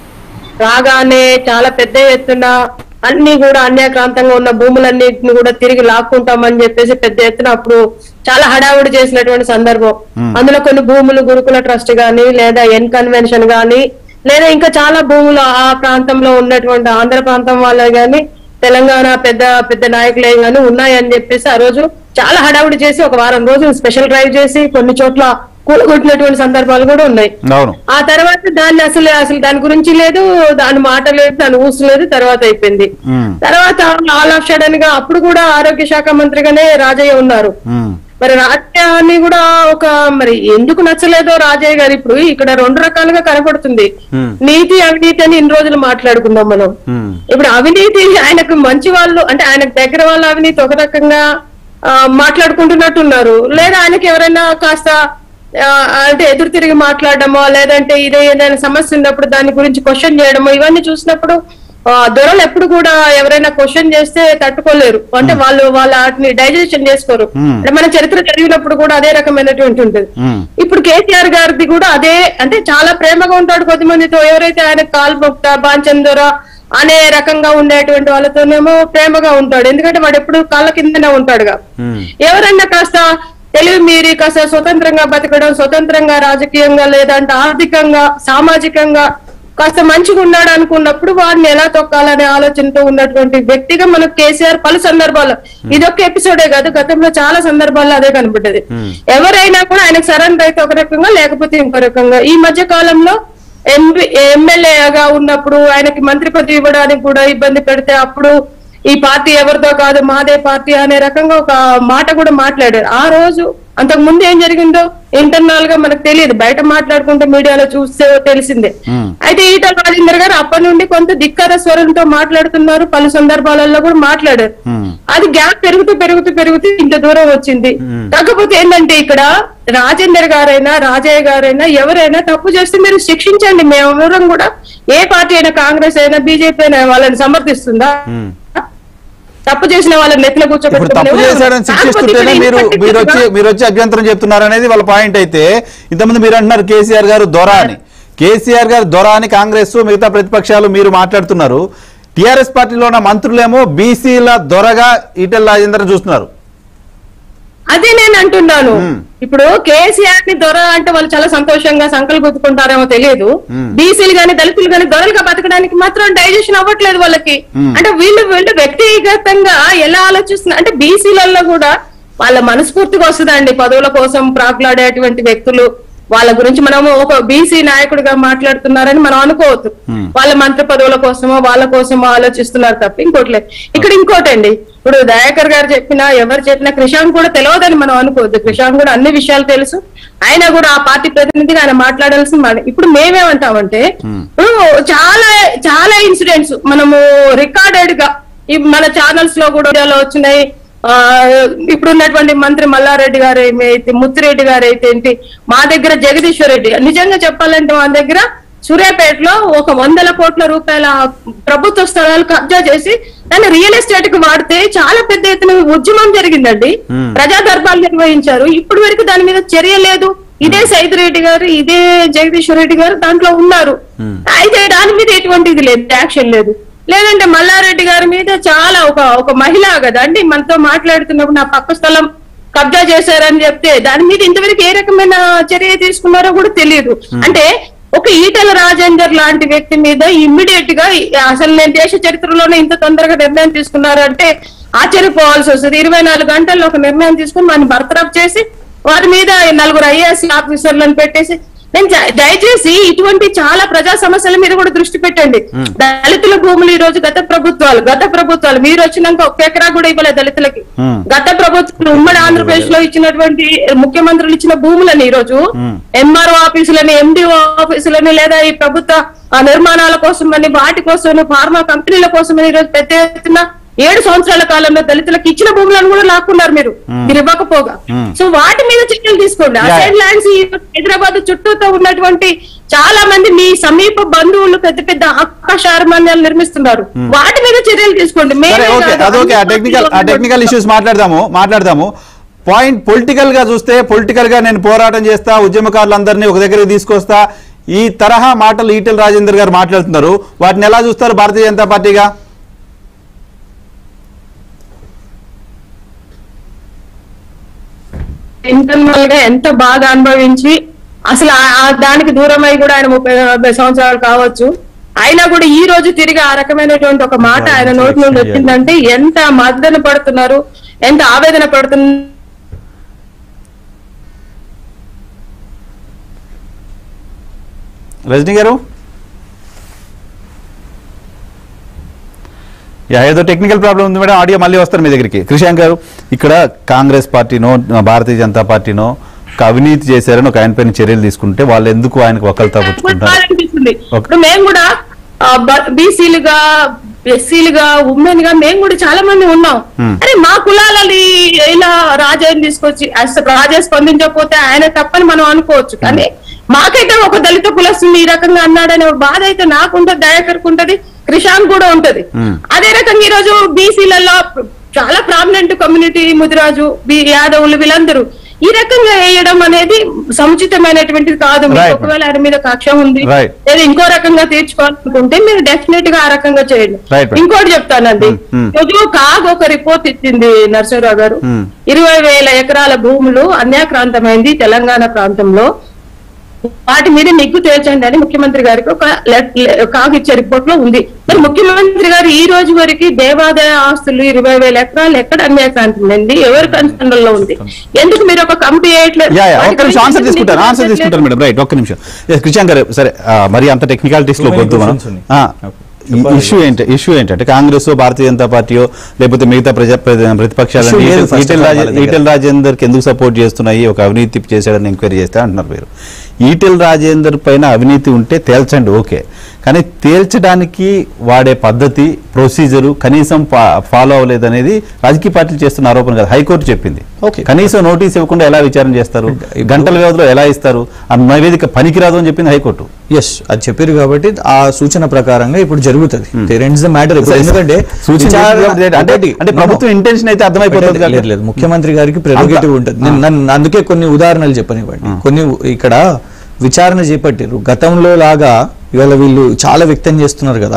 రాగానే చాలా పెద్ద ఎత్తున అన్ని కూడా అన్యాక్రాంతంగా ఉన్న భూములన్నింటిని కూడా తిరిగి లాక్కుంటామని చెప్పేసి పెద్ద ఎత్తున అప్పుడు చాలా హడావుడి చేసినటువంటి సందర్భం అందులో కొన్ని భూములు గురుకుల ట్రస్ట్ గాని లేదా ఎన్ కన్వెన్షన్ గాని లేదా ఇంకా చాలా భూములు ఆ ప్రాంతంలో ఉన్నటువంటి ఆంధ్ర ప్రాంతం వాళ్ళే గాని తెలంగాణ పెద్ద పెద్ద నాయకులే గాని ఉన్నాయని చెప్పేసి ఆ రోజు చాలా హడావుడి చేసి ఒక వారం రోజులు స్పెషల్ డ్రైవ్ చేసి కొన్ని చోట్ల కూలగొట్టినటువంటి సందర్భాలు కూడా ఉన్నాయి అవును ఆ తర్వాత దాన్ని అసలు అసలు దాని గురించి లేదు దాని మాట లేదు దాని ఊసు లేదు తర్వాత అయిపోయింది మ్మ్. తర్వాత ఆల్ ఆఫ్ సడన్ గా అప్పుడు కూడా ఆరోగ్య శాఖ మంత్రిగానే రాజయ్య ఉన్నారు మ్మ్. మరి రాజ్యాన్ని కూడా ఒక మరి ఎందుకు నచ్చలేదో రాజయ్య గారు ఇప్పుడు ఇక్కడ రెండు రకాలుగా కనపడుతుంది నీతి అవినీతి అని ఇన్ని రోజులు మాట్లాడుకున్నాం మనం మ్మ్. ఇప్పుడు అవినీతి ఆయనకు మంచి వాళ్ళు అంటే ఆయనకు దగ్గర వాళ్ళ అవినీతి ఒక రకంగా ఆ, మాట్లాడుకుంటున్నట్టున్నారు లేదా ఆయనకి ఎవరైనా కాస్త ఆ, అంటే ఎదురు తిరిగి మాట్లాడడమో లేదంటే ఇదే ఏదైనా సమస్య ఉన్నప్పుడు దాని గురించి క్వశ్చన్ చేయడమో ఇవన్నీ చూసినప్పుడు ఆ, దొరలు ఎప్పుడు కూడా ఎవరైనా క్వశ్చన్ చేస్తే తట్టుకోలేరు అంటే వాళ్ళు వాళ్ళ వాటిని డైజెషన్ చేసుకోరు Hmm. అంటే మన చరిత్ర చదివినప్పుడు కూడా అదే రకమైనటువంటి ఉంటుంది Hmm. ఇప్పుడు కేసీఆర్ గారిది కూడా అదే అంటే చాలా ప్రేమగా ఉంటాడు కొద్దిమందితో ఎవరైతే ఆయన కాల్పొక్త బాంచందొర అనే రకంగా ఉండేటువంటి వాళ్ళతోనేమో ప్రేమగా ఉంటాడు ఎందుకంటే వాడు ఎప్పుడు కాళ్ళ కిందనే ఉంటాడుగా మ్మ్. ఎవరన్నా కాస్త తెలివి మీరి కాస్త స్వతంత్రంగా బతకడం స్వతంత్రంగా రాజకీయంగా లేదంటే ఆర్థికంగా సామాజికంగా కాస్త మంచిగా ఉన్నాడు అనుకున్నప్పుడు వారిని ఎలా తొక్కాలనే ఆలోచనతో ఉన్నటువంటి వ్యక్తిగా మనకు కేసీఆర్ పలు సందర్భాల్లో ఇదొక్క ఎపిసోడే కాదు గతంలో చాలా సందర్భాల్లో అదే కనబడ్డది ఎవరైనా కూడా ఆయనకు సరెండర్ అయితే ఒక రకంగా లేకపోతే ఇంకో రకంగా ఈ మధ్య కాలంలో ఎంపీ ఎమ్మెల్యేగా ఉన్నప్పుడు ఆయనకి మంత్రి పదవి ఇవ్వడానికి కూడా ఇబ్బంది పెడితే అప్పుడు ఈ పార్టీ ఎవరిదో కాదు మాదే పార్టీ అనే రకంగా ఒక మాట కూడా మాట్లాడారు ఆ రోజు అంతకు ముందు ఏం జరిగిందో ఇంటర్నల్ గా మనకు తెలియదు బయట మాట్లాడుకుంటే మీడియాలో చూస్తే తెలిసిందే అయితే ఈటల రాజేందర్ గారు అప్పటి నుండి కొంత ధిక్కర స్వరంతో మాట్లాడుతున్నారు పలు సందర్భాలలో కూడా మాట్లాడారు అది గ్యాప్ పెరుగుతూ పెరుగుతూ పెరుగుతూ ఇంత దూరం వచ్చింది కాకపోతే ఏంటంటే ఇక్కడ రాజేందర్ గారైనా రాజయ్య గారైనా ఎవరైనా తప్పు చేస్తే మీరు శిక్షించండి మేమెవరం కూడా ఏ పార్టీ అయినా కాంగ్రెస్ అయినా బీజేపీ అయినా వాళ్ళని సమర్థిస్తుందా తప్పు చేసిన వాళ్ళని నెత్తిన ఇప్పుడు తప్పు కూర్చోబెట్టుకుని చేశాడని శిక్షిస్తుంటేనే మీరు మీరు వచ్చి మీరు వచ్చి అభ్యంతరం చెప్తున్నారు అనేది వాళ్ళ పాయింట్ అయితే ఇంతమంది మీరు అంటున్నారు కేసీఆర్ గారు దొర అని కేసీఆర్ గారు దొర అని కాంగ్రెస్ మిగతా ప్రతిపక్షాలు మీరు మాట్లాడుతున్నారు టిఆర్ఎస్ పార్టీలో ఉన్న మంత్రులేమో బీసీల దొరగా ఈటెల రాజేందర్ చూస్తున్నారు అదే నేను అంటున్నాను మ్మ్. ఇప్పుడు కేసీఆర్ ని దొర అంటే వాళ్ళు చాలా సంతోషంగా సంకల్పుకుంటారేమో తెలియదు బీసీలు గాని దళితులు గాని దొరలుగా బతకడానికి మాత్రం డైజెషన్ అవ్వట్లేదు వాళ్ళకి అంటే వీళ్ళు వీళ్ళు వ్యక్తిగతంగా ఎలా ఆలోచిస్తున్నారు అంటే బీసీలలో కూడా వాళ్ళ మనస్ఫూర్తిగా వస్తుందండి పదవుల కోసం ప్రాకులాడేటువంటి వ్యక్తులు వాళ్ళ గురించి మనము ఒక బీసీ నాయకుడిగా మాట్లాడుతున్నారని మనం అనుకోవద్దు వాళ్ళ మంత్రి పదవుల కోసమో వాళ్ళ కోసమో ఆలోచిస్తున్నారు తప్ప ఇంకోటి లేదు ఇక్కడ ఇంకోటండి ఇప్పుడు దయాకర్ గారు చెప్పినా ఎవరు చెప్పినా క్రిషాంక్ కూడా తెలియదని మనం అనుకోవద్దు క్రిషాంక్ కూడా అన్ని విషయాలు తెలుసు ఆయన కూడా ఆ పార్టీ ప్రతినిధిగా ఆయన మాట్లాడాల్సిన మాట ఇప్పుడు మేమేమంటామంటే ఇప్పుడు చాలా చాలా ఇన్సిడెంట్స్ మనము రికార్డెడ్ గా ఈ మన ఛానల్స్ లో కూడా వీడియోలో వచ్చినాయి ఆ ఇప్పుడు ఉన్నటువంటి మంత్రి మల్లారెడ్డి గారు ఏమైతే ముత్తిరెడ్డి గారు అయితే ఏంటి మా దగ్గర జగదీశ్వర్ రెడ్డి గారు. నిజంగా చెప్పాలంటే మా దగ్గర సూర్యాపేటలో ఒక వందల కోట్ల రూపాయల ప్రభుత్వ స్థలాలు కబ్జా చేసి దాన్ని రియల్ ఎస్టేట్ కు వాడితే చాలా పెద్ద ఎత్తున ఉద్యమం జరిగిందండి ప్రజా దర్బార్లు నిర్వహించారు ఇప్పటి వరకు దాని మీద చర్య లేదు ఇదే సైద్ రెడ్డి గారు ఇదే జగదీశ్వర్ రెడ్డి గారు దాంట్లో ఉన్నారు అయితే దాని మీద ఎటువంటిది లేదు యాక్షన్ లేదు లేదంటే మల్లారెడ్డి గారి మీద చాలా ఒక ఒక మహిళ కదా అండి మనతో మాట్లాడుతున్నప్పుడు నా పక్క స్థలం కబ్జా చేశారని చెప్తే దాని మీద ఇంతవరకు ఏ రకమైన చర్య తీసుకున్నారో కూడా తెలియదు అంటే ఒక ఈటల రాజేందర్ లాంటి వ్యక్తి మీద ఇమ్మీడియట్ గా అసలు నేను దేశ చరిత్రలోనే ఇంత తొందరగా నిర్ణయం తీసుకున్నారంటే ఆశ్చర్యపోవాల్సి వస్తుంది ఇరవై నాలుగు గంటల్లో ఒక నిర్ణయం తీసుకుని వారిని బర్తరఫ్ చేసి వారి మీద నలుగురు ఐఏఎస్ ఆఫీసర్లను పెట్టేసి నేను జ- దయచేసి ఇటువంటి చాలా ప్రజా సమస్యల మీద కూడా దృష్టి పెట్టండి దళితుల భూములు ఈ రోజు గత ప్రభుత్వాలు గత ప్రభుత్వాలు మీరు వచ్చినాక ఒక్క ఎకరా కూడా ఇవ్వలేదు దళితులకి గత ప్రభుత్వం ఉమ్మడి ఆంధ్రప్రదేశ్ లో ఇచ్చినటువంటి ముఖ్యమంత్రులు ఇచ్చిన భూములని ఈ రోజు ఎంఆర్ఓ ఆఫీసులని ఎండిఓ ఆఫీసులని లేదా ఈ ప్రభుత్వ ఆ, నిర్మాణాల కోసమని వాటి కోసం ఫార్మా కంపెనీల కోసమని ఈ రోజు పెద్ద ఎత్తున ఏడు సంవత్సరాల కాలంలో దళితులకు ఇచ్చిన భూములను కూడా లాక్కున్నారు మీరు మీరు ఇవ్వకపోగా సో వాటి మీద చర్యలు తీసుకోండి అసైడ్ ల్యాండ్స్ ఈ హైదరాబాద్ చుట్టూతో ఉన్నటువంటి చాలా మంది మీ సమీప బంధువులు పెద్ద పెద్ద ఆకాశారమాన్యాలు నిర్మిస్తున్నారు వాటి మీద చర్యలు తీసుకోండి మేమే సరే ఓకే కాదు, అదొకే ఆ అన్ని టెక్నికల్ ఆ పార్టీలు టెక్నికల్ ఇష్యూస్ మాట్లాడదాము మాట్లాడదాము పాయింట్ పొలిటికల్ గా చూస్తే పొలిటికల్ గా నేను పోరాటం చేస్తా ఉద్యమకారులందరినీ ఒక దగ్గరికి తీసుకొస్తా ఈ తరహా మాటలు ఈటెల రాజేందర్ గారు మాట్లాడుతున్నారు వాటిని ఎలా చూస్తారు భారతీయ జనతా పార్టీగా ఇంటర్నల్ గా ఎంత బాగా అనుభవించి అసలు ఆ- ఆ దానికి దూరమై కూడా ఆయన ముప్పై నలభై సంవత్సరాలు కావచ్చు అయినా కూడా ఈ రోజు తిరిగి ఆ రకమైనటువంటి ఒక మాట ఆయన నోటి నుండి వచ్చిందంటే ఎంత మద్దన పడుతున్నారు ఎంత ఆవేదన పడుతున్నారు రజనీ గారు యా, ఏదో టెక్నికల్ ప్రాబ్లం ఉంది మేడం ఆడియో మళ్ళీ వస్తారు మీ దగ్గరికి కృషాంక్ గారు ఇక్కడ కాంగ్రెస్ పార్టీనో భారతీయ జనతా పార్టీనో ఒక అవినీతి చేశారని ఒక ఆయన పైన చర్యలు తీసుకుంటే వాళ్ళు ఎందుకు ఆయనకు ఒకరితో పుచ్చుకుంటారు అనిపిస్తుంది ఓకే. ఇప్పుడు మేము కూడా బీసీలుగా ఎస్సీలుగా ఉమెన్ గా మేము కూడా చాలా మంది ఉన్నాం Hmm. అరే మా కులాలని ఇలా రాజాని తీసుకొచ్చి అసలు రాజా స్పందించకపోతే ఆయన తప్పని మనం అనుకోవచ్చు కానీ మాకైతే ఒక దళిత కులస్తుంది ఈ రకంగా అన్నాడనే బాధ అయితే నాకుంటది దయాకర్కు ఉంటది క్రిషాంక్ కూడా ఉంటది Hmm. అదే రకంగా ఈ రోజు బీసీలలో చాలా ప్రామినెంట్ కమ్యూనిటీ ముదిరాజు బి యాదవులు వీళ్ళందరూ ఈ రకంగా వేయడం అనేది సముచితమైనటువంటిది కాదు మీకు Right. ఒకవేళ ఆయన మీద కక్ష ఉంది Right. లేదా ఇంకో రకంగా తీర్చుకోవాలనుకుంటే మీరు డెఫినెట్ గా ఆ రకంగా చేయండి Right, right. ఇంకోటి చెప్తానండి Hmm, hmm. రోజు కాగ్ ఒక రిపోర్ట్ ఇచ్చింది నరసింహరావు గారు Hmm. ఇరవై వేల ఎకరాల భూములు అన్యాక్రాంతమైంది తెలంగాణ ప్రాంతంలో వాటి మీద నిగ్గు తేల్చండి అని ముఖ్యమంత్రి గారికి ఒక లెట్- లె- కాగ్ ఇచ్చే రిపోర్ట్ లో ఉంది మరి ముఖ్యమంత్రి గారు ఈ రోజు వరకు దేవాదాయ ఆస్తులు ఇరవై వేల ఎకరాలు ఎక్కడ అన్యాక్రాంతం ఎవరి కన్సర్న్ లో ఉంది ఎందుకు మీరు ఒక కమిటీ వేయట్లేదు యా యా వాటి ఒక్క నిమిషం గురించి ఆన్సర్ తీసుకుంటాను నిగ్గు ఆన్సర్ తేల్చట్లేదు. తీసుకుంటాను మేడం రైట్ ఒక్క నిమిషం Yes, కృషాంక్ గారు సరే ఆ, మరి అంత టెక్నికాలిటీస్ లో Too many వద్దు మనం questions ఉన్నాయి. ఇష్యూ ఏంటి ఇష్యూ ఏంటంటే కాంగ్రెస్ భారతీయ జనతా పార్టీయో లేకపోతే మిగతా ప్రజా ప్రజా- ప్రతిపక్షాలని Issue లేదు Etela- first of Etela all రాజే- వాళ్ళ దగ్గర. ఈటెల రాజేందర్ కి ఎందుకు సపోర్ట్ చేస్తున్నాయి ఒక అవినీతి చేశాడని ఎంక్వైరీ చేస్తే అంటున్నారు మీరు ఈటెల రాజేందర్ పైన అవినీతి ఉంటే తేల్చండి ఓకే కానీ తేల్చడానికి వాడే పద్ధతి ప్రొసీజరు కనీసం ఫాలో అవ్వలేదు అనేది రాజకీయ పార్టీలు చేస్తున్న ఆరోపణ కదా హైకోర్టు చెప్పింది Okay. కనీసం నోటీస్ ఇవ్వకుండా ఎలా విచారణ చేస్తారు గంటల వ్యవధిలో ఎలా ఇస్తారు ఆ నివేదిక పనికిరాదు అని చెప్పింది హైకోర్టు ఎస్ అది చెప్పారు కాబట్టి ఆ సూచన ప్రకారంగా ఇప్పుడు జరుగుతుంది ద మ్యాటర్ ఎందుకంటే సూచన విచారణ- చేస్తున్నప్పుడు అంటే ఒకటి, అంటే no, no. ప్రభుత్వం ఇంటెన్షన్ అయితే అర్థమైపోతుంది కదా. లేదు లేదు ముఖ్యమంత్రి గారికి ప్రెరోగేటివ్ ఉంటుంది నేను నన్ను అందుకే కొన్ని ఉదాహరణలు చెప్పనివ్వండి కొన్ని ఇక్కడ విచారణ చేపట్టారు గతంలో లాగా ఇవాళ వీళ్ళు చాలా వ్యక్తం చేస్తున్నారు కదా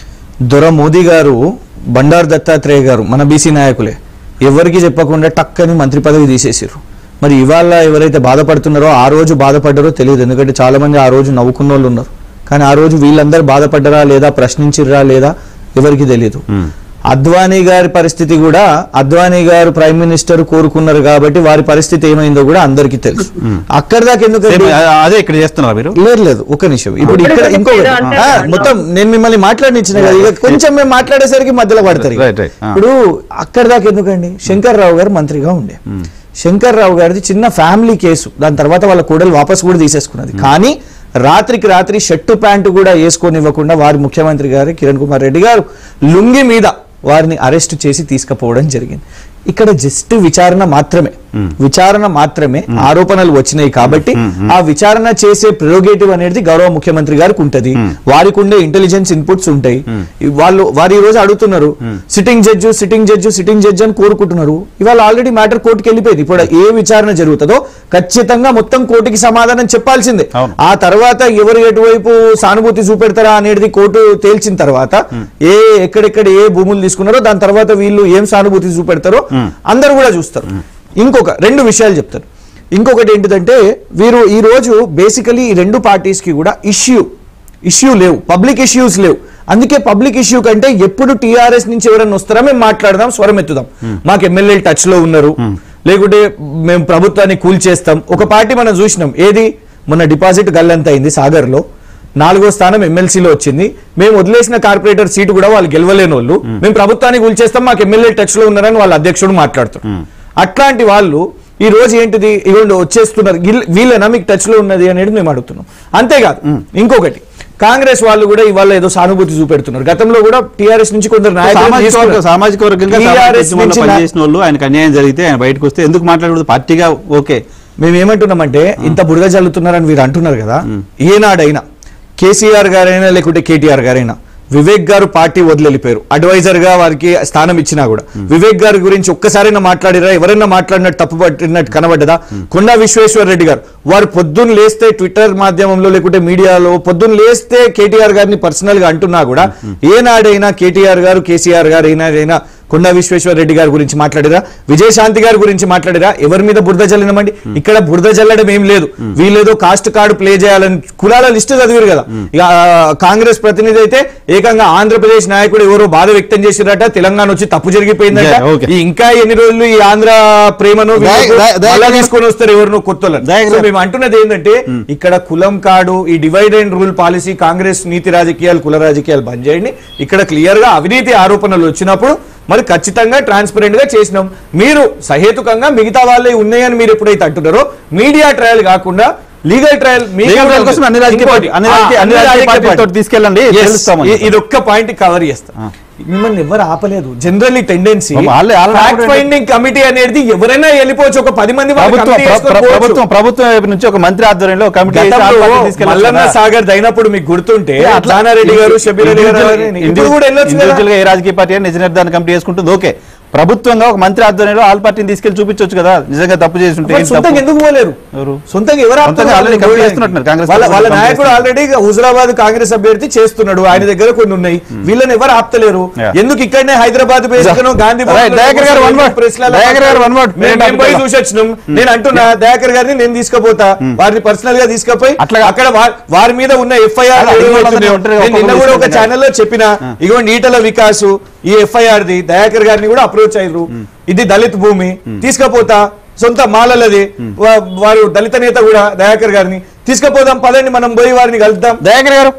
దొర మోదీ గారు బండారు దత్తాత్రేయ గారు మన బీసీ నాయకులే ఎవరికి చెప్పకుండా టక్కని మంత్రి పదవి తీసేసారు మరి ఇవాళ ఎవరైతే బాధపడుతున్నారో ఆ రోజు బాధపడ్డారో తెలియదు ఎందుకంటే చాలా మంది ఆ రోజు నవ్వుకున్న వాళ్ళు ఉన్నారు కానీ ఆ రోజు వీళ్ళందరూ బాధపడ్డరా లేదా ప్రశ్నించిర్రా లేదా ఎవరికి తెలియదు అద్వానీ గారి పరిస్థితి కూడా అద్వానీ గారు ప్రైమ్ మినిస్టర్ కోరుకున్నారు కాబట్టి వారి పరిస్థితి ఏమైందో కూడా అందరికీ తెలుసు అక్కడ దాకా ఎందుకు సేమ్ అదే ఇక్కడ చేస్తున్నారు మీరు లేదు లేదు ఒక్క నిమిషం ఇప్పుడు ఇక్కడ ఇక్కడికి ఇంకో ఏదో అంటే మొత్తం నేను మిమ్మల్ని మాట్లాడించిన కదా ఇక కొంచెం మేము మాట్లాడేసరికి మధ్యలో పడతారు ఇక. Right, right. ఆ. ఇప్పుడు అక్కడ దాకా ఎందుకండి శంకర్ రావు గారు మంత్రిగా ఉండే శంకర్ రావు గారిది చిన్న ఫ్యామిలీ కేసు దాని తర్వాత వాళ్ళ కూడలు వాపస్ కూడా తీసేసుకున్నది కానీ రాత్రికి రాత్రి షర్టు ప్యాంటు కూడా వేసుకొనివ్వకుండా వారి ముఖ్యమంత్రి గారు కిరణ్ కుమార్ రెడ్డి గారు లుంగి మీద వారిని అరెస్ట్ చేసి తీసుకుపోవడం జరిగింది ఇక్కడ జస్ట్ విచారణ మాత్రమే విచారణ మాత్రమే ఆరోపణలు వచ్చినాయి కాబట్టి ఆ విచారణ చేసే ప్రిరోగేటివ్ అనేది గౌరవ ముఖ్యమంత్రి గారికి ఉంటది వారికి ఉండే ఇంటెలిజెన్స్ ఇన్పుట్స్ ఉంటాయి ఈ వాళ్ళు వారు ఈ రోజు అడుగుతున్నారు sitting judge sitting judge sitting judge అని కోరుకుంటున్నారు ఇవాళ ఆల్రెడీ మ్యాటర్ కోర్టుకి వెళ్ళిపోయింది ఇప్పుడు ఏ విచారణ జరుగుతుందో ఖచ్చితంగా మొత్తం కోర్టుకి సమాధానం చెప్పాల్సిందే అవును. ఆ తర్వాత ఎవరు ఎటువైపు సానుభూతి చూపెడతారా అనేది కోర్టు తేల్చిన తర్వాత ఏ ఎక్కడెక్కడ ఏ భూములు తీసుకున్నారో దాని తర్వాత వీళ్ళు ఏం సానుభూతి చూపెడతారో అందరూ కూడా చూస్తారు ఇంకొక రెండు విషయాలు చెప్తారు ఇంకొకటి ఏంటిదంటే వీరు ఈ రోజు బేసికలీ ఈ రెండు పార్టీస్ కి కూడా ఇష్యూ ఇష్యూ లేవు పబ్లిక్ ఇష్యూస్ లేవు అందుకే పబ్లిక్ ఇష్యూ కంటే ఎప్పుడు టీఆర్ఎస్ నుంచి ఎవరైనా వస్తారా మేము మాట్లాడదాం స్వరం ఎత్తుదాం మాకు ఎమ్మెల్యేలు టచ్ లో ఉన్నారు లేకుంటే మేము ప్రభుత్వాన్ని కూల్ చేస్తాం ఒక పార్టీ మనం చూసినాం ఏది మొన్న డిపాజిట్ గల్లంత అయింది సాగర్ లో నాలుగో స్థానం ఎమ్మెల్సీలో వచ్చింది మేము వదిలేసిన కార్పొరేటర్ సీటు కూడా వాళ్ళు గెలవలేని వాళ్ళు మేము ప్రభుత్వాన్ని కూల్చేస్తాం మాకు ఎమ్మెల్యే టచ్ లో ఉన్నారని వాళ్ళ అధ్యక్షుడు మాట్లాడుతారు అట్లాంటి వాళ్ళు ఈ రోజు ఏంటిది ఇవ్వండి వచ్చేస్తున్నారు వీళ్ళ- వీళ్ళేనా మీకు టచ్ లో ఉన్నది అనేది మేము అడుగుతున్నాం అంతేకాదు ఇంకొకటి కాంగ్రెస్ వాళ్ళు కూడా ఇవాళ ఏదో సానుభూతి చూపెడుతున్నారు గతంలో కూడా టిఆర్ఎస్ నుంచి కొందరు నాయకులు సామాజిక వర్గ తీసుకున్నారు. సామాజిక వర్గంగా సామాజిక TRS ఉద్యమంలో నుంచి నా- పనిచేసిన వాళ్ళు ఆయనకు అన్యాయం జరిగితే ఆయన బయటకు వస్తే ఎందుకు మాట్లాడకూడదు పార్టీగా ఓకే మేము ఏమంటున్నామంటే ఇంత బురద జల్లుతున్నారని మీరు అంటున్నారు కదా ఏనాడైనా కేసీఆర్ గారైనా లేకుంటే కేటీఆర్ గారైనా వివేక్ గారు పార్టీ వదిలిపోయారు అడ్వైజర్ గా వారికి స్థానం ఇచ్చినా కూడా వివేక్ గారి గురించి ఒక్కసారైనా మాట్లాడిరా ఎవరైనా మాట్లాడినట్టు తప్పు పట్టినట్టు కనబడ్డదా కొండా విశ్వేశ్వర రెడ్డి గారు వారు పొద్దున్న లేస్తే ట్విట్టర్ మాధ్యమంలో లేకుంటే మీడియాలో పొద్దున్న లేస్తే కేటీఆర్ గారిని పర్సనల్ గా అంటున్నా కూడా ఏనాడైనా కేటీఆర్ గారు కేసీఆర్ గారు ఏనాడైనా కొండా విశ్వేశ్వర రెడ్డి గారి గురించి మాట్లాడిరా విజయశాంతి గారి గురించి మాట్లాడిరా ఎవరి మీద బురద జల్లనమండి ఇక్కడ బురద జల్లడం ఏం లేదు వీళ్ళేదో కాస్ట్ కార్డు ప్లే చేయాలని కులాల లిస్టు చదివారు కదా ఇక ఆ, కాంగ్రెస్ ప్రతినిధి అయితే ఏకంగా ఆంధ్రప్రదేశ్ నాయకుడు ఎవరో బాధ వ్యక్తం చేసిరట తెలంగాణ వచ్చి తప్పు జరిగిపోయిందట Yeah, okay. ఈ ఇంకా ఎన్ని రోజులు ఈ ఆంధ్ర ప్రేమను దయ- దయ- దయ- మళ్ళా తీసుకొని వస్తారు ఎవరినో కొత్త దయ- సో మేము అంటున్నది ఏంటంటే ఇక్కడ కులం కాడు ఈ divide and rule policy Congress నీతి రాజకీయాలు కుల రాజకీయాలు బంద్ చేయండి ఇక్కడ క్లియర్ గా అవినీతి ఆరోపణలు వచ్చినప్పుడు మరి ఖచ్చితంగా ట్రాన్స్పరెంట్ గా చేసినాం మీరు సహేతుకంగా మిగతా వాళ్ళే ఉన్నాయని మీరు ఎప్పుడైతే అంటున్నారో మీడియా ట్రయల్ కాకుండా లీగల్ ట్రయల్ Legal trial కోసం అన్ని రాజకీయ పార్టీ- అన్ని రాజకీయ- అన్ని రాజకీయ పార్టీలతో తీసుకెళ్ళండి, తెలుస్తామని. ఇది ఒక్క పాయింట్ కవర్ చేస్తా మిమ్మల్ని ఎవరు ఆపలేదు జనరల్లీ టెండెన్సీ వాళ్ళే- వాళ్ళే ఫ్యాక్ట్ ఆపలేదు. ఫైండింగ్ కమిటీ అనేది ఎవరైనా వెళ్ళిపోవచ్చు ఒక పది మంది వాళ్ళు ప్రభుత్వం committee ప్ర- ప్ర- వేసుకొని ప్రభుత్వం పోవచ్చు. ప్రభుత్వం వైపు నుంచి ఒక మంత్రి ఆధ్వర్యంలో ఒక కమిటీ వేసి గతంలో ఆల్ పార్టీ తీసుకెళ్ళొచ్చు మల్లన్న కదా. సాగర్ అయినప్పుడు మీకు గుర్తుంటే అట్లా జానారెడ్డి గారు షబీర్ అలీ గారు ఇండివిజువల్- ఇప్పుడు కూడా వెళ్ళొచ్చు కదా. ఇండివిజువల్ గా ఏ రాజకీయ పార్టీ అయినా నిజ నిర్ధారణ కమిటీ చేసుకుంటుంది ఓకే ప్రభుత్వంగా ఒక మంత్రి ఆధ్వర్యంలో ఆల్ పార్టీని తీసుకెళ్లి చూపించవచ్చు కదా నిజంగా తప్పు చేసి ఉంటే మరి ఏంటి సొంతంగా తప్పు? ఎందుకు పోలేరు ఎవరు? సొంతంగా ఎవరు సొంతంగా ఆపుతున్నారు? already కమిటీ చేస్తున్నట్టున్నారు కాంగ్రెస్ వాళ్ళ వాళ్ళ కమిటీ నాయకుడు చేస్తున్నారు. ఆల్రెడీ హుజరాబాద్ కాంగ్రెస్ అభ్యర్థి చేస్తున్నాడు ఆయన దగ్గర కొన్ని ఉన్నాయి వీళ్ళని ఎవరు ఆపుతలేరు Yeah. ఎందుకు ఇక్కడనే హైదరాబాద్ బేస్కను గాంధీ భవన్ Right, దయాకర్ గారు one word. ప్రెస్ లలో దయాకర్ గారు one word. మేము- మేము పోయి Hmm. చూసొచ్చినాం నేను అంటున్నా దయాకర్ గారిని నేను తీసుకుపోతా వారిని పర్సనల్ గా తీసుకుపోయి అట్లా- అక్కడ వా- వారి మీద ఉన్న ఎఫ్ఐఆర్ అలా అడిగిన వాళ్ళందరినీ ఒంటరిగా నేను నిన్న ఒక్కొక్కరు కూడా ఒక తీసుకుంటున్నారు. ఛానల్లో చెప్పిన ఇగోండి ఈటల వికాస్ ఈ ఎఫ్ఐఆర్ ది దయాకర్ గారిని కూడా అప్రోచ్ అయ్యారు ఇది దళిత్ భూమి తీసుకపోతా సొంత మాలలది వా- వారు దళిత నేత కూడా దయాకర్ గారిని తీసుకుపోదాం పదండి మనం పోయి వారిని కలుద్దాం దయాకర్ గారు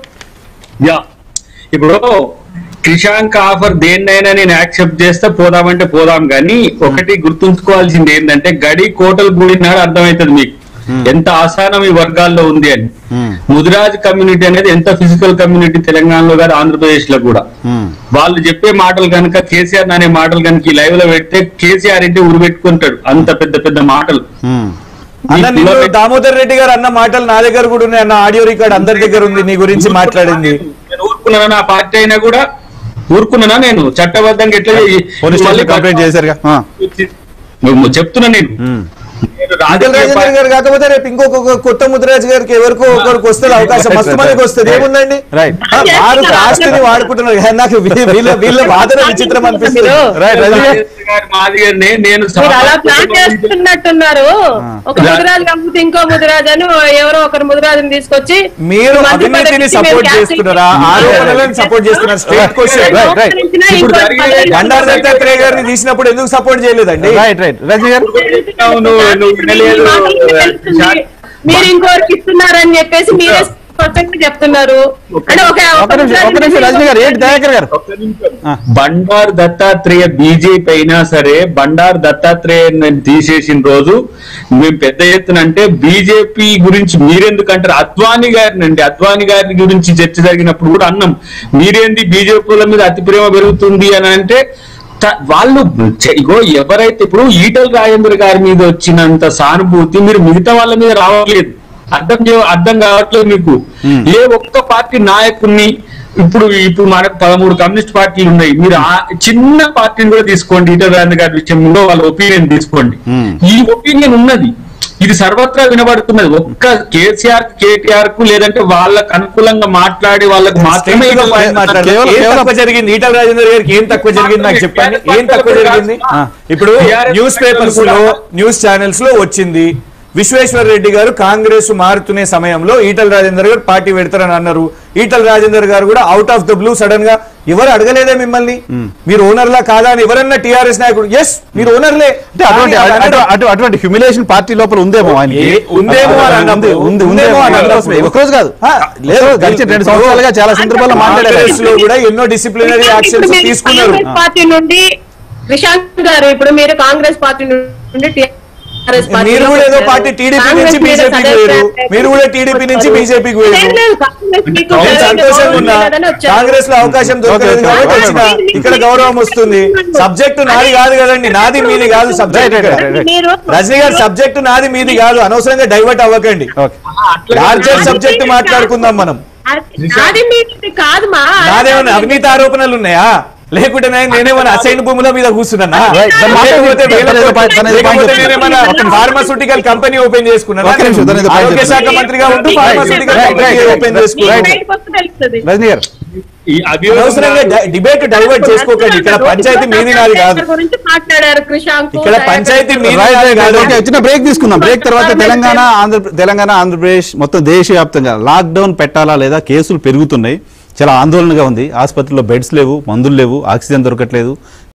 యా ఇప్పుడు క్రిషాంక్ ఆఫర్ దేన్నైనా నేను యాక్సెప్ట్ చేస్తే పోదామంటే పోదాం కానీ ఒకటి గుర్తుంచుకోవాల్సింది ఏంటంటే గడి కోటలు కూడినాడు అర్థమవుతుంది మీకు ఎంత ఆసానం ఈ వర్గాల్లో ఉంది అని ముదిరాజ్ కమ్యూనిటీ అనేది ఎంత ఫిజికల్ కమ్యూనిటీ తెలంగాణలో కాదు ఆంధ్రప్రదేశ్ లో కూడా వాళ్ళు చెప్పే మాటలు కనుక కేసీఆర్ అనే మాటలు కనుక ఈ లైవ్ లో పెడితే కేసీఆర్ ఇంటి ఉరి పెట్టుకుంటాడు అంత పెద్ద పెద్ద మాటలు అన్న ఈ నిన్ను కుల- దామోదర్ రెడ్డి గారు అన్న మాటలు నా దగ్గర కూడా ఉన్నాయి అన్న ఆడియో రికార్డ్ అందరి దగ్గర ఉంది నీ గురించి మాట్లాడింది నేను ఊరుకున్నానా నా పార్టీ అయినా కూడా ఊరుకున్నానా నేను చట్టబద్ధంగా ఎట్లా ఈ- పోలీస్ మళ్ళీ స్టేషన్ కంప్లైంట్ చేశారుగా ఆ. నువ్వు చెప్తున్నా నేను నేను ఈటల రాజకీయ రాజేందర్ పార్టీ- గారు కాకపోతే రేపు ఇంకొక కొత్త ముద్రాజ్ గారికి ఎవరికో ఒకరికి వస్తుంది అవకాశం మస్తు మందికి వస్తుంది ఏముందండి Right. ఆ, వారు ఆస్తిని వాడుకుంటున్నారు కానీ నాకు వీ- వీళ్ళ వీళ్ళ వాదన విచిత్రం అనిపిస్తుంది రైట్ రజనీ గారు రాజేంద్ర గారి మాదిరి గారిని నేను మీరు అలా ప్లాన్ సమాజంలో చేస్తున్నట్టున్నారు ఒక రా- ముదిరాజు కాకపోతే ఇంకో ముదిరాజు అని ఎవరో ఒకరు ముదిరాజుని తీసుకొచ్చి మీరు మంత్రి అవినీతిని పదవికి సపోర్ట్ మేము చేస్తున్నారా క్యాన్సిల్ ఆరోపణలను సపోర్ట్ చేస్తున్నారు స్ట్రేట్ క్వశ్చన్ Right, right. చేసినా ఇప్పుడు ఇంకో జరిగే పదవికి బండారు దత్తాత్రేయ గారిని తీసినప్పుడు ఎందుకు సపోర్ట్ చేయలేదండి రైట్ రైట్ రజనీ గారు నువ్వు నువ్వు వినలేదు మీ మాటలు మీకు తెలుస్తుంది. మీరు ఇంకోరికి ఇస్తున్నారని చెప్పేసి మీరే స్పష్టంగా చెప్తున్నారు అంటే ఒక ఒక నిమిషం ఒక నిమిషం రజనీ గారు ఏంటి దయాకర్ గారు ఒక్క నిమిషం. ఆ. బండారు దత్తాత్రేయ బీజేపీ అయినా సరే బండారు దత్తాత్రేయ తీసేసిన రోజు మేము పెద్ద ఎత్తున అంటే బీజేపీ గురించి మీరెందుకు అంటారు అద్వానీ గారిని అండి అద్వానీ గారి గురించి చర్చ జరిగినప్పుడు కూడా అన్నాం మీరేంది బీజేపీల మీద అతి ప్రేమ పెరుగుతుంది అని అంటే త- వాళ్ళు చె- ఇగో ఎవరైతే ఇప్పుడు ఈటల రాజేంద్ర గారి మీద వచ్చినంత సానుభూతి మీరు మిగతా వాళ్ళ మీద రావట్లేదు అర్థం చే అర్థం కావట్లేదు మీకు ఏ ఒక్క పార్టీ నాయకుడిని ఇప్పుడు ఇప్పుడు మనకు పదమూడు కమ్యూనిస్ట్ పార్టీలు ఉన్నాయి మీరు ఆ చిన్న పార్టీని కూడా తీసుకోండి ఈటల రాజేంద్ర గారి విషయంలో వాళ్ళ ఒపీనియన్ తీసుకోండి ఈ ఒపీనియన్ ఉన్నది ఇది సర్వత్రా వినబడుతున్నది ఒక్క కేసీఆర్ కేటీఆర్ కు లేదంటే వాళ్ళకు అనుకూలంగా మాట్లాడి వాళ్ళకు మాత్రమే Straight గా ఈటల point రాజేంద్ర మాట్లాడండి. కేవలం- ఏం కేవలం- తక్కువ జరిగింది ఈటల రాజేందర్ గారికి ఏం తక్కువ జరిగింది నాకు చెప్పండి ఏం తక్కువ జరిగింది ఆ. ఇప్పుడు TRS న్యూస్ పేపర్స్ లో న్యూస్ ఛానల్స్ లో వచ్చింది విశ్వేశ్వర రెడ్డి గారు కాంగ్రెస్ మారుతునే సమయంలో ఈటల రాజేందర్ గారు పార్టీ పెడతారని అన్నారు ఈటల రాజేందర్ గారు కూడా out of the blue sudden గా ఎవరు అడగలేదే మిమ్మల్ని మీరు ఓనర్ లా కాదా అని ఎవరన్నా టిఆర్ఎస్ నాయకుడు ఎస్ మీరు ఓనర్లే అంటే అటువంటి అటు- అటు- అటువంటి హ్యూమిలేషన్ పార్టీ లోపల ఉందేమో ఆయనకి ఏ- ఉందేమో అని ఉంది అన్నప్పుడు. ఉంది ఉందేమో ఉందేమో అని అని అందుకోసమే. అన్నప్పుడు. ఒక రోజు కాదు ఆ, లేదు గడిచిన రెండు సంవత్సరాలుగా చాలా సందర్భాల్లో మాట్లాడారు కాంగ్రెస్ లో కూడా ఎన్నో డిసిప్లినరీ ఇప్పుడు యాక్షన్స్ మీరు తీసుకున్నారు కాంగ్రెస్ పార్టీ నుండి ప్రశాంత్ గారు ఇప్పుడు మీరు కాంగ్రెస్ పార్టీ నుండి TRS పార్టీలోకి మీరు కూడా ఏదో వచ్చారు. పార్టీ టీడీపీ కాంగ్రెస్ నుంచి మీద బీజేపీకి సదస్సు వేరు అంటే మీరు కూడా టీడీపీ నుంచి బీజేపీకి వేరు లేదు, లేదు, కాంగ్రెస్ మీకు నేను సరైన సంతోషంగా గౌరవం ఉన్నా లేదని వచ్చారు. కాంగ్రెస్ లో అవకాశం దొరకలేదు ఓకే, ఓకే, కాబట్టి ఓకే. వచ్చిన ఇక్కడ గౌరవం వస్తుంది సబ్జెక్టు నాది కాదు కదండి నాది మీది కాదు సబ్జెక్ట్ రైట్, రైట్, రైట్. మీరు రజనీ గారి సబ్జెక్టు నాది మీది కాదు అనవసరంగా డైవర్ట్ అవ్వకండి ఓకే లార్జర్ సబ్జెక్ట్ మాట్లాడుకుందాం మనం అది మీది కాదు మా నాదేమన్నా అవినీతి ఆరోపణలు ఉన్నాయా లేకుంటే నేను- నేనేమన్నా అసైన్ భూముల మీద కూర్చున్నా Right. దాన్ని లేకపోతే మాట్లాడండి. వేల తన ఏదో కోట్లు- తన ఏదో లేకపోతే point నేనేమన్నా చెప్తున్నా. ఫార్మాస్యూటికల్ కంపెనీ ఓపెన్ చేసుకున్నాను ఒక్క నిమిషం, తన ఏదో point ఆరోగ్య శాఖ చెప్తున్నా. మంత్రిగా ఉంటూ Right, pharmaceutical right, company right, open right, చేసుకున్నాను right. బయటకు వస్తే తెలుస్తుంది రజనీ గారు ఈ అభియోగం అనవసరంగా డ- డిబేట్ డైవర్ట్ చేసుకోకండి ఇక్కడ పంచాయతీ మీది నాది కాదు గురించి మాట్లాడారు కృషాంక్ ఇక్కడ పంచాయతీ మీది రైట్, నాది రైట్, కాదు రైట్. ఓకే, చిన్న బ్రేక్ తీసుకుందాం బ్రేక్ తర్వాత Government తెలంగాణ ఆంధ్ర తెలంగాణ ఆంధ్రప్రదేశ్ మొత్తం దేశవ్యాప్తంగా లాక్డౌన్ పెట్టాలా లేదా కేసులు పెరుగుతున్నాయి చాలా ఆందోళనగా ఉంది ఆసుపత్రిలో బెడ్స్ లేవు మందులు లేవు ఆక్సిజన్ దొరకట్లేదు